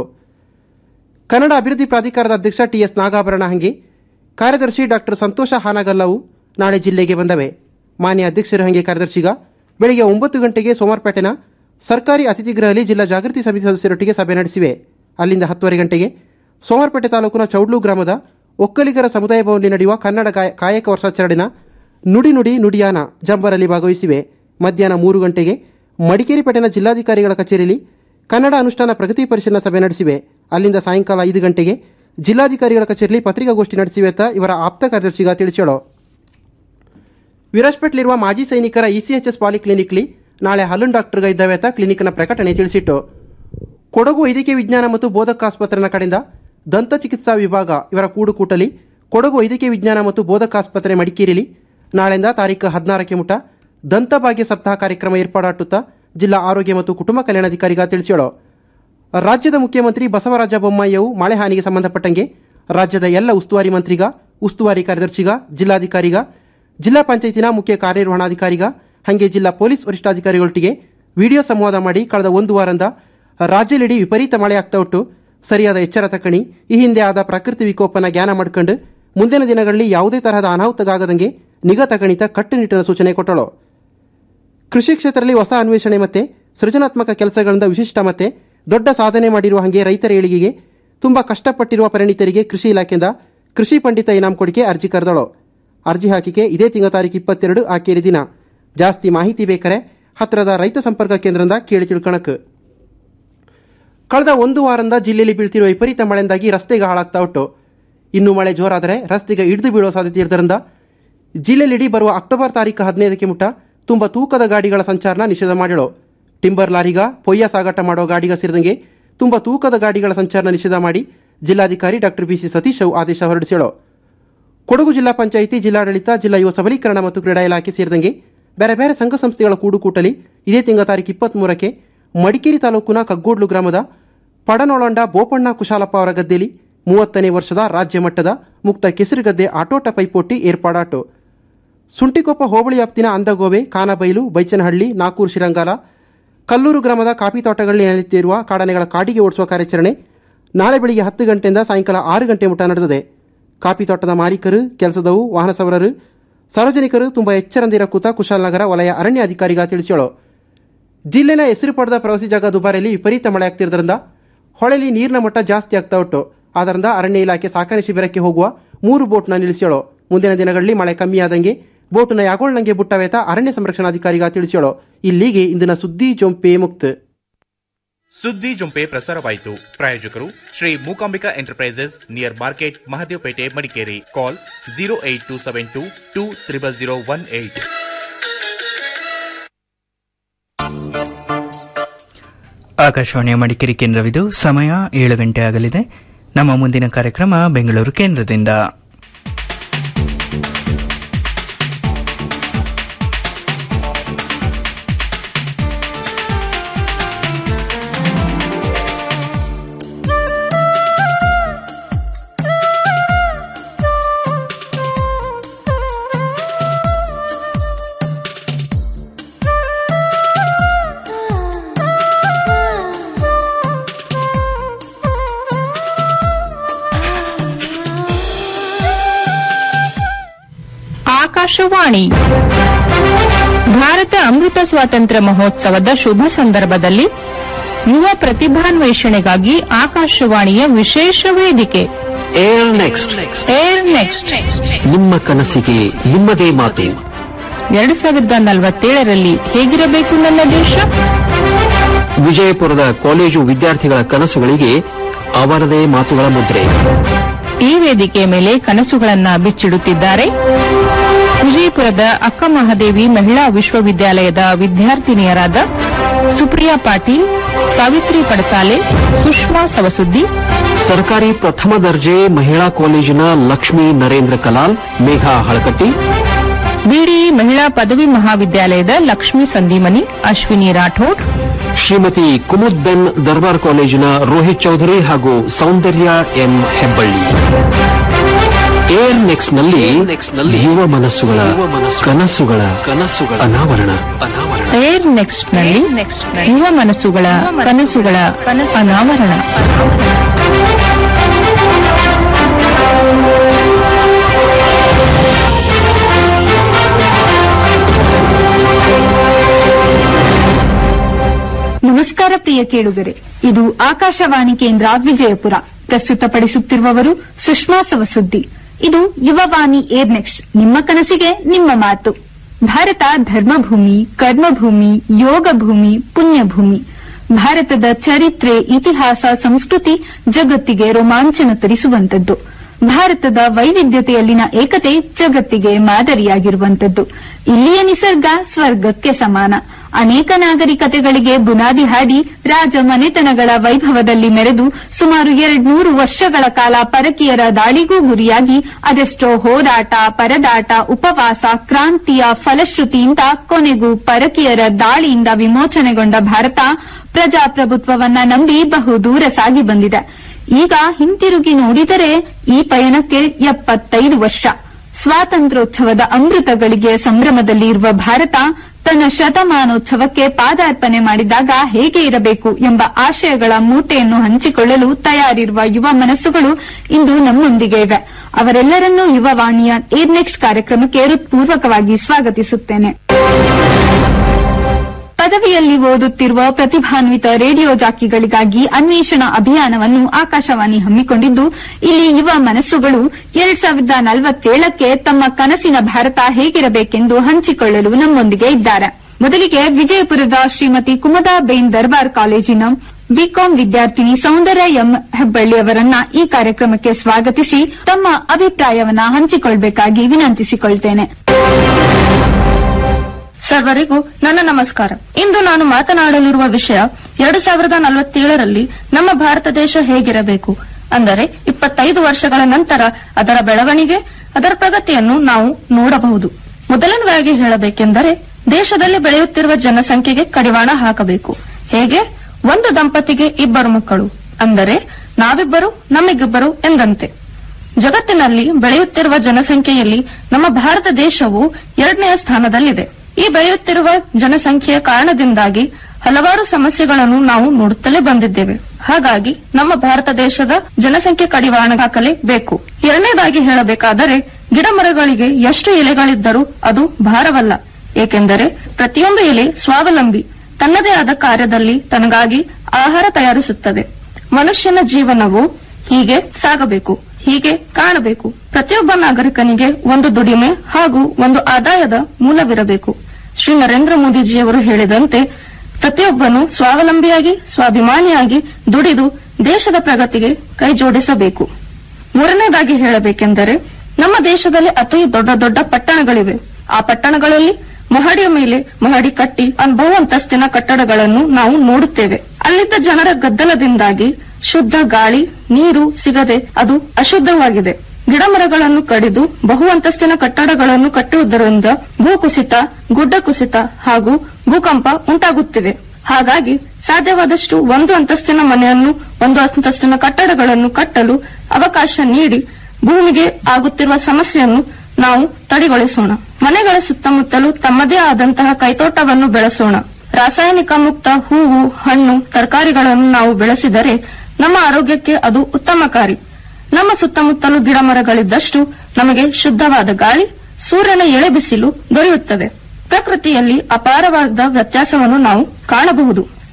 Speaker 6: ಕನ್ನಡ ಅಭಿವೃದ್ಧಿ ಪ್ರಾಧಿಕಾರದ ಅಧ್ಯಕ್ಷ ಟಿಎಸ್ ನಾಗಾಭರಣ ಹಂಗೆ ಕಾರ್ಯದರ್ಶಿ ಡಾಕ್ಟರ್ ಸಂತೋಷ ಹಾನಗಲ್ಲವು ನಾಳೆ ಜಿಲ್ಲೆಗೆ ಬಂದವೆ ಮಾನ್ಯ ಅಧ್ಯಕ್ಷರು ಹಂಗೆ ಕಾರ್ಯದರ್ಶಿಗ ಬೆಳಿಗ್ಗೆ ಒಂಬತ್ತು ಗಂಟೆಗೆ ಸೋಮವಾರಪೇಟೆನ ಸರ್ಕಾರಿ ಅತಿಥಿ ಗೃಹದಲ್ಲಿ ಜಿಲ್ಲಾ ಜಾಗೃತಿ ಸಮಿತಿ ಸದಸ್ಯರೊಟ್ಟಿಗೆ ಸಭೆ ನಡೆಸಿವೆ ಅಲ್ಲಿಂದ ಹತ್ತುವರೆ ಗಂಟೆಗೆ ಸೋಮವಾರಪೇಟೆ ತಾಲೂಕಿನ ಚೌಡ್ಲು ಗ್ರಾಮದ ಒಕ್ಕಲಿಗರ ಸಮುದಾಯ ಭವನದಲ್ಲಿ ನಡೆಯುವ ಕನ್ನಡ ಗಾಯ- ಕಾಯಕ ವರ್ಷಾಚರಣೆನ ನುಡಿ ನುಡಿ ನುಡಿಯಾನ ಜಂಬರಲ್ಲಿ ಭಾಗವಹಿಸಿವೆ ಮಧ್ಯಾಹ್ನ ಮೂರು ಗಂಟೆಗೆ ಮಡಿಕೇರಿ ಪಟ್ಟಣ ಜಿಲ್ಲಾಧಿಕಾರಿಗಳ ಕಚೇರಿಯಲ್ಲಿ ಕನ್ನಡ ಅನುಷ್ಠಾನ ಪ್ರಗತಿ ಪರಿಶೀಲನಾ ಸಭೆ ನಡೆಸಿವೆ ಅಲ್ಲಿಂದ ಸಾಯಂಕಾಲ ಐದು ಗಂಟೆಗೆ ಜಿಲ್ಲಾಧಿಕಾರಿಗಳ ಕಚೇರಿಯಲ್ಲಿ ಪತ್ರಿಕಾಗೋಷ್ಠಿ ನಡೆಸಿವೆ ಅಂತ ಇವರ ಆಪ್ತ ಕಾರ್ಯದರ್ಶಿಗ ತಿಳಿಸ್ಯಾಳು ವಿರಾಜ್ಪೇಟ್ಲಿರುವ ಮಾಜಿ ಸೈನಿಕರ ಇಸಿಎಚ್ಎಸ್ ಪಾಲಿಕ್ಲಿನಿಕ್ಲಿ ನಾಳೆ ಹಲನ್ ಡಾಕ್ಟರ್ಗ ಇದ್ದಾವೆ ಅಂತ ಕ್ಲಿನಿಕ್ನ ಪ್ರಕಟಣೆ ತಿಳಿಸಿಟ್ಟು ಕೊಡಗು ವೈದ್ಯಕೀಯ ವಿಜ್ಞಾನ ಮತ್ತು ಬೋಧಕ ಆಸ್ಪತ್ರೆನ ಕಡೆಯಿಂದ ದಂತ ಚಿಕಿತ್ಸಾ ವಿಭಾಗ ಇವರ ಕೂಡುಕೂಟಲಿ ಕೊಡಗು ವೈದ್ಯಕೀಯ ವಿಜ್ಞಾನ ಮತ್ತು ಬೋಧಕ ಆಸ್ಪತ್ರೆ ಮಡಿಕೇರಿಲಿ ನಾಳೆಯಿಂದ ತಾರೀಕು ಹದಿನಾರಕ್ಕೆ ಮುಟ ದಂತ ಭಾಗ್ಯ ಸಪ್ತಾಹ ಕಾರ್ಯಕ್ರಮ ಏರ್ಪಾಡಾಟುತ್ತಾ ಜಿಲ್ಲಾ ಆರೋಗ್ಯ ಮತ್ತು ಕುಟುಂಬ ಕಲ್ಯಾಣಾಧಿಕಾರಿಗ ತಿಳಿಸ್ಯಾಳು ರಾಜ್ಯದ ಮುಖ್ಯಮಂತ್ರಿ ಬಸವರಾಜ ಬೊಮ್ಮಾಯಿಯವು ಮಳೆ ಹಾನಿಗೆ ಸಂಬಂಧಪಟ್ಟಂಗೆ ರಾಜ್ಯದ ಎಲ್ಲ ಉಸ್ತುವಾರಿ ಮಂತ್ರಿಗ ಉಸ್ತುವಾರಿ ಕಾರ್ಯದರ್ಶಿಗ ಜಿಲ್ಲಾಧಿಕಾರಿಗ ಜಿಲ್ಲಾ ಪಂಚಾಯತಿನ ಮುಖ್ಯ ಕಾರ್ಯನಿರ್ವಹಣಾಧಿಕಾರಿಗ ಹಾಗೆ ಜಿಲ್ಲಾ ಪೊಲೀಸ್ ವರಿಷ್ಠಾಧಿಕಾರಿಗಳೊಟ್ಟಿಗೆ ವಿಡಿಯೋ ಸಂವಾದ ಮಾಡಿ ಕಳೆದ ಒಂದು ವಾರದಿಂದ ರಾಜ್ಯದೆಡೆ ವಿಪರೀತ ಮಳೆ ಆಗ್ತಾ ಉಂಟು ಸರಿಯಾದ ಎಚ್ಚರ ತಕ್ಕಣಿ ಈ ಹಿಂದೆ ಆದ ಪ್ರಕೃತಿ ವಿಕೋಪನ ಜ್ಞಾನ ಮಾಡ್ಕೊಂಡು ಮುಂದಿನ ದಿನಗಳಲ್ಲಿ ಯಾವುದೇ ತರಹದ ಅನಾಹುತಗಾಗದಂಗೆ ನಿಗಾ ತಗಣಿತ ಕಟ್ಟುನಿಟ್ಟಿನ ಸೂಚನೆ ಕೊಟ್ಟಳು ಕೃಷಿ ಕ್ಷೇತ್ರದಲ್ಲಿ ಹೊಸ ಅನ್ವೇಷಣೆ ಮತ್ತೆ ಸೃಜನಾತ್ಮಕ ಕೆಲಸಗಳಿಂದ ವಿಶಿಷ್ಟ ಮತ್ತೆ ದೊಡ್ಡ ಸಾಧನೆ ಮಾಡಿರುವ ಹಾಗೆ ರೈತರ ಏಳಿಗೆಗೆ ತುಂಬಾ ಕಷ್ಟಪಟ್ಟಿರುವ ಪರಿಣಿತರಿಗೆ ಕೃಷಿ ಇಲಾಖೆಯಿಂದ ಕೃಷಿ ಪಂಡಿತ ಇನಾಮ್ ಕೊಡಿಕೆ ಅರ್ಜಿ ಕರೆದಳು ಅರ್ಜಿ ಹಾಕಿಕೆ ಇದೇ ತಿಂಗಳ ತಾರೀಕು ಇಪ್ಪತ್ತೆರಡು ಆಕೇರಿ ದಿನ ಜಾಸ್ತಿ ಮಾಹಿತಿ ಬೇಕಾರೆ ಹತ್ತಿರದ ರೈತ ಸಂಪರ್ಕ ಕೇಂದ್ರದಿಂದ ಕೇಳಿ ತಿಳ್ಕಣಕ್ ಕಳೆದ ಒಂದು ವಾರದಿಂದ ಜಿಲ್ಲೆಯಲ್ಲಿ ಬೀಳ್ತಿರುವ ವಿಪರೀತ ಮಳೆಯಿಂದಾಗಿ ರಸ್ತೆಗೆ ಹಾಳಾಗ್ತಾ ಉಂಟು ಇನ್ನು ಮಳೆ ಜೋರಾದರೆ ರಸ್ತೆಗೆ ಇಳಿದು ಬೀಳುವ ಸಾಧ್ಯತೆ ಇರೋದ್ರಿಂದ ಜಿಲ್ಲೆಯಲ್ಲಿ ಬರುವ ಅಕ್ಟೋಬರ್ ತಾರೀಕು ಹದಿನೈದಕ್ಕೆ ಮುಟ್ಟ ತುಂಬ ತೂಕದ ಗಾಡಿಗಳ ಸಂಚಾರನ ನಿಷೇಧ ಮಾಡಿಳು ಟಿಂಬರ್ ಲಾರಿಗ ಪೊಯ್ಯ ಸಾಗಾಟ ಮಾಡೋ ಗಾಡಿಗ ಸೇರಿದಂಗೆ ತುಂಬ ತೂಕದ ಗಾಡಿಗಳ ಸಂಚಾರನ ನಿಷೇಧ ಮಾಡಿ ಜಿಲ್ಲಾಧಿಕಾರಿ ಡಾಕ್ಟರ್ ಬಿಸಿ ಸತೀಶ್ ಅವು ಆದೇಶ ಹೊರಡಿಸ್ಯಾಳು ಕೊಡಗು ಜಿಲ್ಲಾ ಪಂಚಾಯಿತಿ ಜಿಲ್ಲಾಡಳಿತ ಜಿಲ್ಲಾ ಯುವ ಸಬಲೀಕರಣ ಮತ್ತು ಕ್ರೀಡಾ ಇಲಾಖೆ ಸೇರಿದಂಗೆ ಬೇರೆ ಬೇರೆ ಸಂಘ ಸಂಸ್ಥೆಗಳ ಕೂಡುಕೂಟಲಿ ಇದೇ ತಿಂಗಳ ತಾರೀಕು ಇಪ್ಪತ್ಮೂರಕ್ಕೆ ಮಡಿಕೇರಿ ತಾಲೂಕಿನ ಕಗ್ಗೋಡ್ಲು ಗ್ರಾಮದ ಪಡನೊಳಂಡ ಬೋಪಣ್ಣ ಕುಶಾಲಪ್ಪ ಅವರ ಗದ್ದೆಯಲ್ಲಿ ಮೂವತ್ತನೇ ವರ್ಷದ ರಾಜ್ಯ ಮಟ್ಟದ ಮುಕ್ತ ಕೆಸರುಗದ್ದೆ ಆಟೋಟ ಪೈಪೋಟಿ ಏರ್ಪಾಡಾಟು ಸುಂಟಿಕೊಪ್ಪ ಹೋಬಳಿ ವ್ಯಾಪ್ತಿನ ಅಂದಗೋವೆ ಕಾನಬೈಲು ಬೈಚನಹಳ್ಳಿ ನಾಕೂರು ಶಿರಂಗಾಲ ಕಲ್ಲೂರು ಗ್ರಾಮದ ಕಾಫಿ ತೋಟಗಳಲ್ಲಿ ನೆಲೆಯುತ್ತಿರುವ ಕಾಡಾನೆಗಳ ಕಾಡಿಗೆ ಓಡಿಸುವ ಕಾರ್ಯಾಚರಣೆ ನಾಳೆ ಬೆಳಿಗ್ಗೆ ಹತ್ತು ಗಂಟೆಯಿಂದ ಸಾಯಂಕಾಲ ಆರು ಗಂಟೆ ಮುಟ ನಡೆದಿದೆ ಕಾಫಿ ತೋಟದ ಮಾಲೀಕರು ಕೆಲಸದವು ವಾಹನ ಸವಾರರು ಸಾರ್ವಜನಿಕರು ತುಂಬಾ ಎಚ್ಚರಂದಿರ ಕೂತ ಕುಶಾಲನಗರ ವಲಯ ಅರಣ್ಯ ಅಧಿಕಾರಿಗ ತಿಳಿಸ್ಯಾಳು ಜಿಲ್ಲೆನ ಹೆಸರು ಪಡೆದ ಪ್ರವಾಸಿ ಜಾಗ ದುಬಾರಿಯಲ್ಲಿ ವಿಪರೀತ ಮಳೆ ಆಗ್ತಿರೋದ್ರಿಂದ ಹೊಳೆಲಿ ನೀರಿನ ಮಟ್ಟ ಜಾಸ್ತಿ ಆಗ್ತಾ ಉಂಟು ಆದ್ದರಿಂದ ಅರಣ್ಯ ಇಲಾಖೆ ಸಾಕಣೆ ಶಿಬಿರಕ್ಕೆ ಹೋಗುವ ಮೂರು ಬೋಟ್ನ ನಿಲ್ಲಿಸ್ಯಾಳು ಮುಂದಿನ ದಿನಗಳಲ್ಲಿ ಮಳೆ ಕಮ್ಮಿಯಾದಂಗೆ ಬೋಟ್ನ ಯಾಗೋಳ್ನಂಗೆ ಬುಟ್ಟವೇತ ಅರಣ್ಯ ಸಂರಕ್ಷಣಾಧಿಕಾರಿಗ ತಿಳಿಸ್ಯಾಳು ಇಲ್ಲಿಗೆ ಇಂದಿನ ಸುದ್ದಿ ಜೊಂಪೆ ಮುಕ್ತ
Speaker 5: ಸುದ್ದಿ ಜೊಂಪೆ ಪ್ರಸಾರವಾಯಿತು ಪ್ರಾಯೋಜಕರು Shri Mookambika enterprises near market Mahadevpet Madikeri call zero eight two seven two two triple zero one eight
Speaker 7: ಆಕಾಶವಾಣಿಯ ಮಡಿಕೇರಿ ಕೇಂದ್ರವಿದು ಸಮಯ ಏಳು ಗಂಟೆ ಆಗಲಿದೆ ನಮ್ಮ ಮುಂದಿನ ಕಾರ್ಯಕ್ರಮ ಬೆಂಗಳೂರು ಕೇಂದ್ರದಿಂದ
Speaker 8: ಆಕಾಶವಾಣಿ ಭಾರತ ಅಮೃತ ಸ್ವಾತಂತ್ರ್ಯ ಮಹೋತ್ಸವದ ಶುಭ ಸಂದರ್ಭದಲ್ಲಿ ಯುವ ಪ್ರತಿಭಾನ್ವೇಷಣೆಗಾಗಿ ಆಕಾಶವಾಣಿಯ ವಿಶೇಷ ವೇದಿಕೆ
Speaker 9: ಏರ್ ನೆಕ್ಸ್ಟ್
Speaker 8: ಏರ್ ನೆಕ್ಸ್ಟ್
Speaker 9: ನಿಮ್ಮ ಕನಸಿಗೆ ನಿಮ್ಮದೇ ಮಾತು
Speaker 8: ಎರಡು ಸಾವಿರದ ನಲವತ್ತೇಳರಲ್ಲಿ ಹೇಗಿರಬೇಕು ನನ್ನ ದೇಶ
Speaker 9: ವಿಜಯಪುರದ ಕಾಲೇಜು ವಿದ್ಯಾರ್ಥಿಗಳ ಕನಸುಗಳಿಗೆ ಅವರದೇ ಮಾತುಗಳ ಮುದ್ರೆ
Speaker 8: ಈ ವೇದಿಕೆ ಮೇಲೆ ಕನಸುಗಳನ್ನ ಬಿಚ್ಚಿಡುತ್ತಿದ್ದಾರೆ ವಿಜಯಪುರದ ಅಕ್ಕ ಮಹಾದೇವಿ ಮಹಿಳಾ ವಿಶ್ವವಿದ್ಯಾಲಯದ ವಿದ್ಯಾರ್ಥಿನಿಯರಾದ ಸುಪ್ರಿಯಾ ಪಾಟೀಲ್ ಸಾವಿತ್ರಿ ಪಡಸಾಲೆ ಸುಷ್ಮಾ ಸವಸುದ್ದಿ
Speaker 9: ಸರ್ಕಾರಿ ಪ್ರಥಮ ದರ್ಜೆ ಮಹಿಳಾ ಕಾಲೇಜಿನ ಲಕ್ಷ್ಮೀ ನರೇಂದ್ರ ಕಲಾಲ್ ಮೇಘಾ ಹಳಕಟ್ಟಿ
Speaker 8: ಬಿಡಿಇ ಮಹಿಳಾ ಪದವಿ ಮಹಾವಿದ್ಯಾಲಯದ ಲಕ್ಷ್ಮೀ ಸಂದೀಮನಿ ಅಶ್ವಿನಿ ರಾಠೋಡ್
Speaker 9: ಶ್ರೀಮತಿ ಕುಮುದ್ ಬೆನ್ ದರ್ಬಾರ್ ಕಾಲೇಜಿನ ರೋಹಿತ್ ಚೌಧರಿ ಹಾಗೂ Soundarya M Hebballi air next ನಲ್ಲಿ ಯುವ ಮನಸ್ಸುಗಳ ಕನಸುಗಳ ಕನಸುಗಳ ಅನಾವರಣ ಅನಾವರಣ
Speaker 8: ಏರ್ ನೆಕ್ಸ್ಟ್ ನಲ್ಲಿ ಯುವ ಮನಸ್ಸುಗಳ ಕನಸುಗಳ ಅನಾವರಣ
Speaker 10: ನಮಸ್ಕಾರ ಪ್ರಿಯ ಕೇಳುಗರೆ ಇದು ಆಕಾಶವಾಣಿ ಕೇಂದ್ರ ವಿಜಯಪುರ ಪ್ರಸ್ತುತಪಡಿಸುತ್ತಿರುವವರು ಸುಷ್ಮಾ ಸವಸುದ್ದಿ ಇದು ಯುವವಾಣಿ ಏರ್ ನೆಕ್ಸ್ಟ್ ನಿಮ್ಮ ಕನಸಿಗೆ ನಿಮ್ಮ ಮಾತು ಭಾರತ ಧರ್ಮಭೂಮಿ ಕರ್ಮಭೂಮಿ ಯೋಗ ಭೂಮಿ ಪುಣ್ಯಭೂಮಿ ಭಾರತದ ಚರಿತ್ರೆ ಇತಿಹಾಸ ಸಂಸ್ಕೃತಿ ಜಗತ್ತಿಗೆ ರೋಮಾಂಚನ ತರಿಸುವಂತದ್ದು ಭಾರತದ ವೈವಿಧ್ಯತೆಯಲ್ಲಿನ ಏಕತೆ ಜಗತ್ತಿಗೆ ಮಾದರಿಯಾಗಿರುವಂತದ್ದು ಇಲ್ಲಿಯ ನಿಸರ್ಗ ಸ್ವರ್ಗಕ್ಕೆ ಸಮಾನ ಅನೇಕ ನಾಗರಿಕತೆಗಳಿಗೆ ಬುನಾದಿ ಹಾಡಿ ರಾಜ ಮನೆತನಗಳ ವೈಭವದಲ್ಲಿ ಮೆರೆದು ಸುಮಾರು ಎರಡ್ನೂರು ವರ್ಷಗಳ ಕಾಲ ಪರಕೀಯರ ದಾಳಿಗೂ ಗುರಿಯಾಗಿ ಅದೆಷ್ಟೋ ಹೋರಾಟ ಪರದಾಟ ಉಪವಾಸ ಕ್ರಾಂತಿಯ ಫಲಶ್ರುತಿಯಿಂದ ಕೊನೆಗೂ ಪರಕೀಯರ ದಾಳಿಯಿಂದ ವಿಮೋಚನೆಗೊಂಡ ಭಾರತ ಪ್ರಜಾಪ್ರಭುತ್ವವನ್ನ ನಂಬಿ ಬಹುದೂರ ಸಾಗಿ ಬಂದಿದೆ ಈಗ ಹಿಂತಿರುಗಿ ನೋಡಿದರೆ ಈ ಪಯಣಕ್ಕೆ ಎಪ್ಪತ್ತೈದು ವರ್ಷ ಸ್ವಾತಂತ್ರ್ಯೋತ್ಸವದ ಅಮೃತಗಳಿಗೆ ಸಂಭ್ರಮದಲ್ಲಿ ಇರುವ ಭಾರತ ತನ್ನ ಶತಮಾನೋತ್ಸವಕ್ಕೆ ಪಾದಾರ್ಪಣೆ ಮಾಡಿದಾಗ ಹೇಗೆ ಇರಬೇಕು ಎಂಬ ಆಶಯಗಳ ಮೂಟೆಯನ್ನು ಹಂಚಿಕೊಳ್ಳಲು ತಯಾರಿರುವ ಯುವ ಮನಸ್ಸುಗಳು ಇಂದು ನಮ್ಮೊಂದಿಗೆ ಇವೆ ಅವರೆಲ್ಲರನ್ನೂ ಯುವವಾಣಿಯ ಏರ್ ನೆಕ್ಸ್ಟ್ ಕಾರ್ಯಕ್ರಮಕ್ಕೆ ಹೃತ್ಪೂರ್ವಕವಾಗಿ ಸ್ವಾಗತಿಸುತ್ತೇನೆ ಪದವಿಯಲ್ಲಿ ಓದುತ್ತಿರುವ ಪ್ರತಿಭಾನ್ವಿತ ರೇಡಿಯೋ ಜಾಕಿಗಳಿಗಾಗಿ ಅನ್ವೇಷಣಾ ಅಭಿಯಾನವನ್ನು ಆಕಾಶವಾಣಿ ಹಮ್ಮಿಕೊಂಡಿದ್ದು ಇಲ್ಲಿ ಯುವ ಮನಸ್ಸುಗಳು ಎರಡ್ ಸಾವಿರದ ನಲವತ್ತೇಳಕ್ಕೆ ತಮ್ಮ ಕನಸಿನ ಭಾರತ ಹೇಗಿರಬೇಕೆಂದು ಹಂಚಿಕೊಳ್ಳಲು ನಮ್ಮೊಂದಿಗೆ ಇದ್ದಾರೆ ಮೊದಲಿಗೆ ವಿಜಯಪುರದ ಶ್ರೀಮತಿ ಕುಮದಾ ಬೇನ್ ದರ್ಬಾರ್ ಕಾಲೇಜಿನ ಬಿಕಾಂ ವಿದ್ಯಾರ್ಥಿನಿ ಸೌಂದರ್ಯ ಎಂ ಹೆಬ್ಬಳ್ಳಿ ಅವರನ್ನ ಈ ಕಾರ್ಯಕ್ರಮಕ್ಕೆ ಸ್ವಾಗತಿಸಿ ತಮ್ಮ ಅಭಿಪ್ರಾಯವನ್ನ ಹಂಚಿಕೊಳ್ಬೇಕಾಗಿ ವಿನಂತಿಸಿಕೊಳ್ತೇನೆ
Speaker 11: ಸರ್ವರಿಗೂ ನನ್ನ ನಮಸ್ಕಾರ ಇಂದು ನಾನು ಮಾತನಾಡಲಿರುವ ವಿಷಯ ಎರಡು ಸಾವಿರದ ನಲವತ್ತೇಳರಲ್ಲಿ ನಮ್ಮ ಭಾರತ ದೇಶ ಹೇಗಿರಬೇಕು ಅಂದರೆ ಇಪ್ಪತ್ತೈದು ವರ್ಷಗಳ ನಂತರ ಅದರ ಬೆಳವಣಿಗೆ ಅದರ ಪ್ರಗತಿಯನ್ನು ನಾವು ನೋಡಬಹುದು ಮೊದಲನೇದಾಗಿ ಹೇಳಬೇಕೆಂದರೆ ದೇಶದಲ್ಲಿ ಬೆಳೆಯುತ್ತಿರುವ ಜನಸಂಖ್ಯೆಗೆ ಕಡಿವಾಣ ಹಾಕಬೇಕು ಹೇಗೆ ಒಂದು ದಂಪತಿಗೆ ಇಬ್ಬರು ಮಕ್ಕಳು ಅಂದರೆ ನಾವಿಬ್ಬರು ನಮಗಿಬ್ಬರು ಎಂದಂತೆ ಜಗತ್ತಿನಲ್ಲಿ ಬೆಳೆಯುತ್ತಿರುವ ಜನಸಂಖ್ಯೆಯಲ್ಲಿ ನಮ್ಮ ಭಾರತ ದೇಶವು ಎರಡನೆಯ ಸ್ಥಾನದಲ್ಲಿದೆ ಈ ಬೆಳೆಯುತ್ತಿರುವ ಜನಸಂಖ್ಯೆಯ ಕಾರಣದಿಂದಾಗಿ ಹಲವಾರು ಸಮಸ್ಯೆಗಳನ್ನು ನಾವು ನೋಡುತ್ತಲೇ ಬಂದಿದ್ದೇವೆ ಹಾಗಾಗಿ ನಮ್ಮ ಭಾರತ ದೇಶದ ಜನಸಂಖ್ಯೆ ಕಡಿವಾಣ ಹಾಕಲೇ ಬೇಕು ಎರಡನೇದಾಗಿ ಹೇಳಬೇಕಾದರೆ ಗಿಡ ಮರಗಳಿಗೆ ಎಷ್ಟು ಎಲೆಗಳಿದ್ದರೂ ಅದು ಭಾರವಲ್ಲ ಏಕೆಂದರೆ ಪ್ರತಿಯೊಂದು ಎಲೆ ಸ್ವಾವಲಂಬಿ ತನ್ನದೇ ಆದ ಕಾರ್ಯದಲ್ಲಿ ತನಗಾಗಿ ಆಹಾರ ತಯಾರಿಸುತ್ತದೆ ಮನುಷ್ಯನ ಜೀವನವು ಹೀಗೆ ಸಾಗಬೇಕು ಹೀಗೆ ಕಾಣಬೇಕು ಪ್ರತಿಯೊಬ್ಬ ನಾಗರಿಕನಿಗೆ ಒಂದು ದುಡಿಮೆ ಹಾಗೂ ಒಂದು ಆದಾಯದ ಮೂಲವಿರಬೇಕು ಶ್ರೀ ನರೇಂದ್ರ ಮೋದಿಜಿಯವರು ಹೇಳಿದಂತೆ ಪ್ರತಿಯೊಬ್ಬನು ಸ್ವಾವಲಂಬಿಯಾಗಿ ಸ್ವಾಭಿಮಾನಿಯಾಗಿ ದುಡಿದು ದೇಶದ ಪ್ರಗತಿಗೆ ಕೈ ಜೋಡಿಸಬೇಕು ಮೂರನೇದಾಗಿ ಹೇಳಬೇಕೆಂದರೆ ನಮ್ಮ ದೇಶದಲ್ಲಿ ಅತಿ ದೊಡ್ಡ ದೊಡ್ಡ ಪಟ್ಟಣಗಳಿವೆ ಆ ಪಟ್ಟಣಗಳಲ್ಲಿ ಮಹಡಿಯ ಮೇಲೆ ಮಹಡಿ ಕಟ್ಟಿ ಅನ್- ಬಹು ಅಂತಸ್ತಿನ ಕಟ್ಟಡಗಳನ್ನು ನಾವು ನೋಡುತ್ತೇವೆ ಅಲ್ಲಿದ್ದ ಜನರ ಗದ್ದಲದಿಂದಾಗಿ ಶುದ್ಧ ಗಾಳಿ ನೀರು ಸಿಗದೆ ಅದು ಅಶುದ್ಧವಾಗಿದೆ ಗಿಡ ಮರಗಳನ್ನು ಕಡಿದು ಬಹು ಅಂತಸ್ತಿನ ಕಟ್ಟಡಗಳನ್ನು ಕಟ್ಟುವುದರಿಂದ ಭೂಕುಸಿತ ಗುಡ್ಡ ಕುಸಿತ ಹಾಗೂ ಭೂಕಂಪ ಉಂಟಾಗುತ್ತಿವೆ ಹಾಗಾಗಿ ಸಾಧ್ಯವಾದಷ್ಟು ಒಂದು ಅಂತಸ್ತಿನ ಮನೆಯನ್ನು ಒಂದು ಅಂತಸ್ತಿನ ಕಟ್ಟಡಗಳನ್ನು ಕಟ್ಟಲು ಅವಕಾಶ ನೀಡಿ ಭೂಮಿಗೆ ಆಗುತ್ತಿರುವ ಸಮಸ್ಯೆಯನ್ನು ನಾವು ತಡೆಗೊಳಿಸೋಣ ಮನೆಗಳ ಸುತ್ತಮುತ್ತಲು ತಮ್ಮದೇ ಆದಂತಹ ಕೈತೋಟವನ್ನು ಬೆಳೆಸೋಣ ರಾಸಾಯನಿಕ ಮುಕ್ತ ಹೂವು ಹಣ್ಣು ತರಕಾರಿಗಳನ್ನು ನಾವು ಬೆಳೆಸಿದರೆ ನಮ್ಮ ಆರೋಗ್ಯಕ್ಕೆ ಅದು ಉತ್ತಮಕಾರಿ ನಮ್ಮ ಸುತ್ತಮುತ್ತಲು ಗಿಡ ಮರಗಳಿದ್ದಷ್ಟು ನಮಗೆ ಶುದ್ಧವಾದ ಗಾಳಿ ಸೂರ್ಯನ ಎಳೆ ಬಿಸಿಲು ದೊರೆಯುತ್ತದೆ ಪ್ರಕೃತಿಯಲ್ಲಿ ಅಪಾರವಾದ ವ್ಯತ್ಯಾಸವನ್ನು ನಾವು ಕಾಣಬಹುದು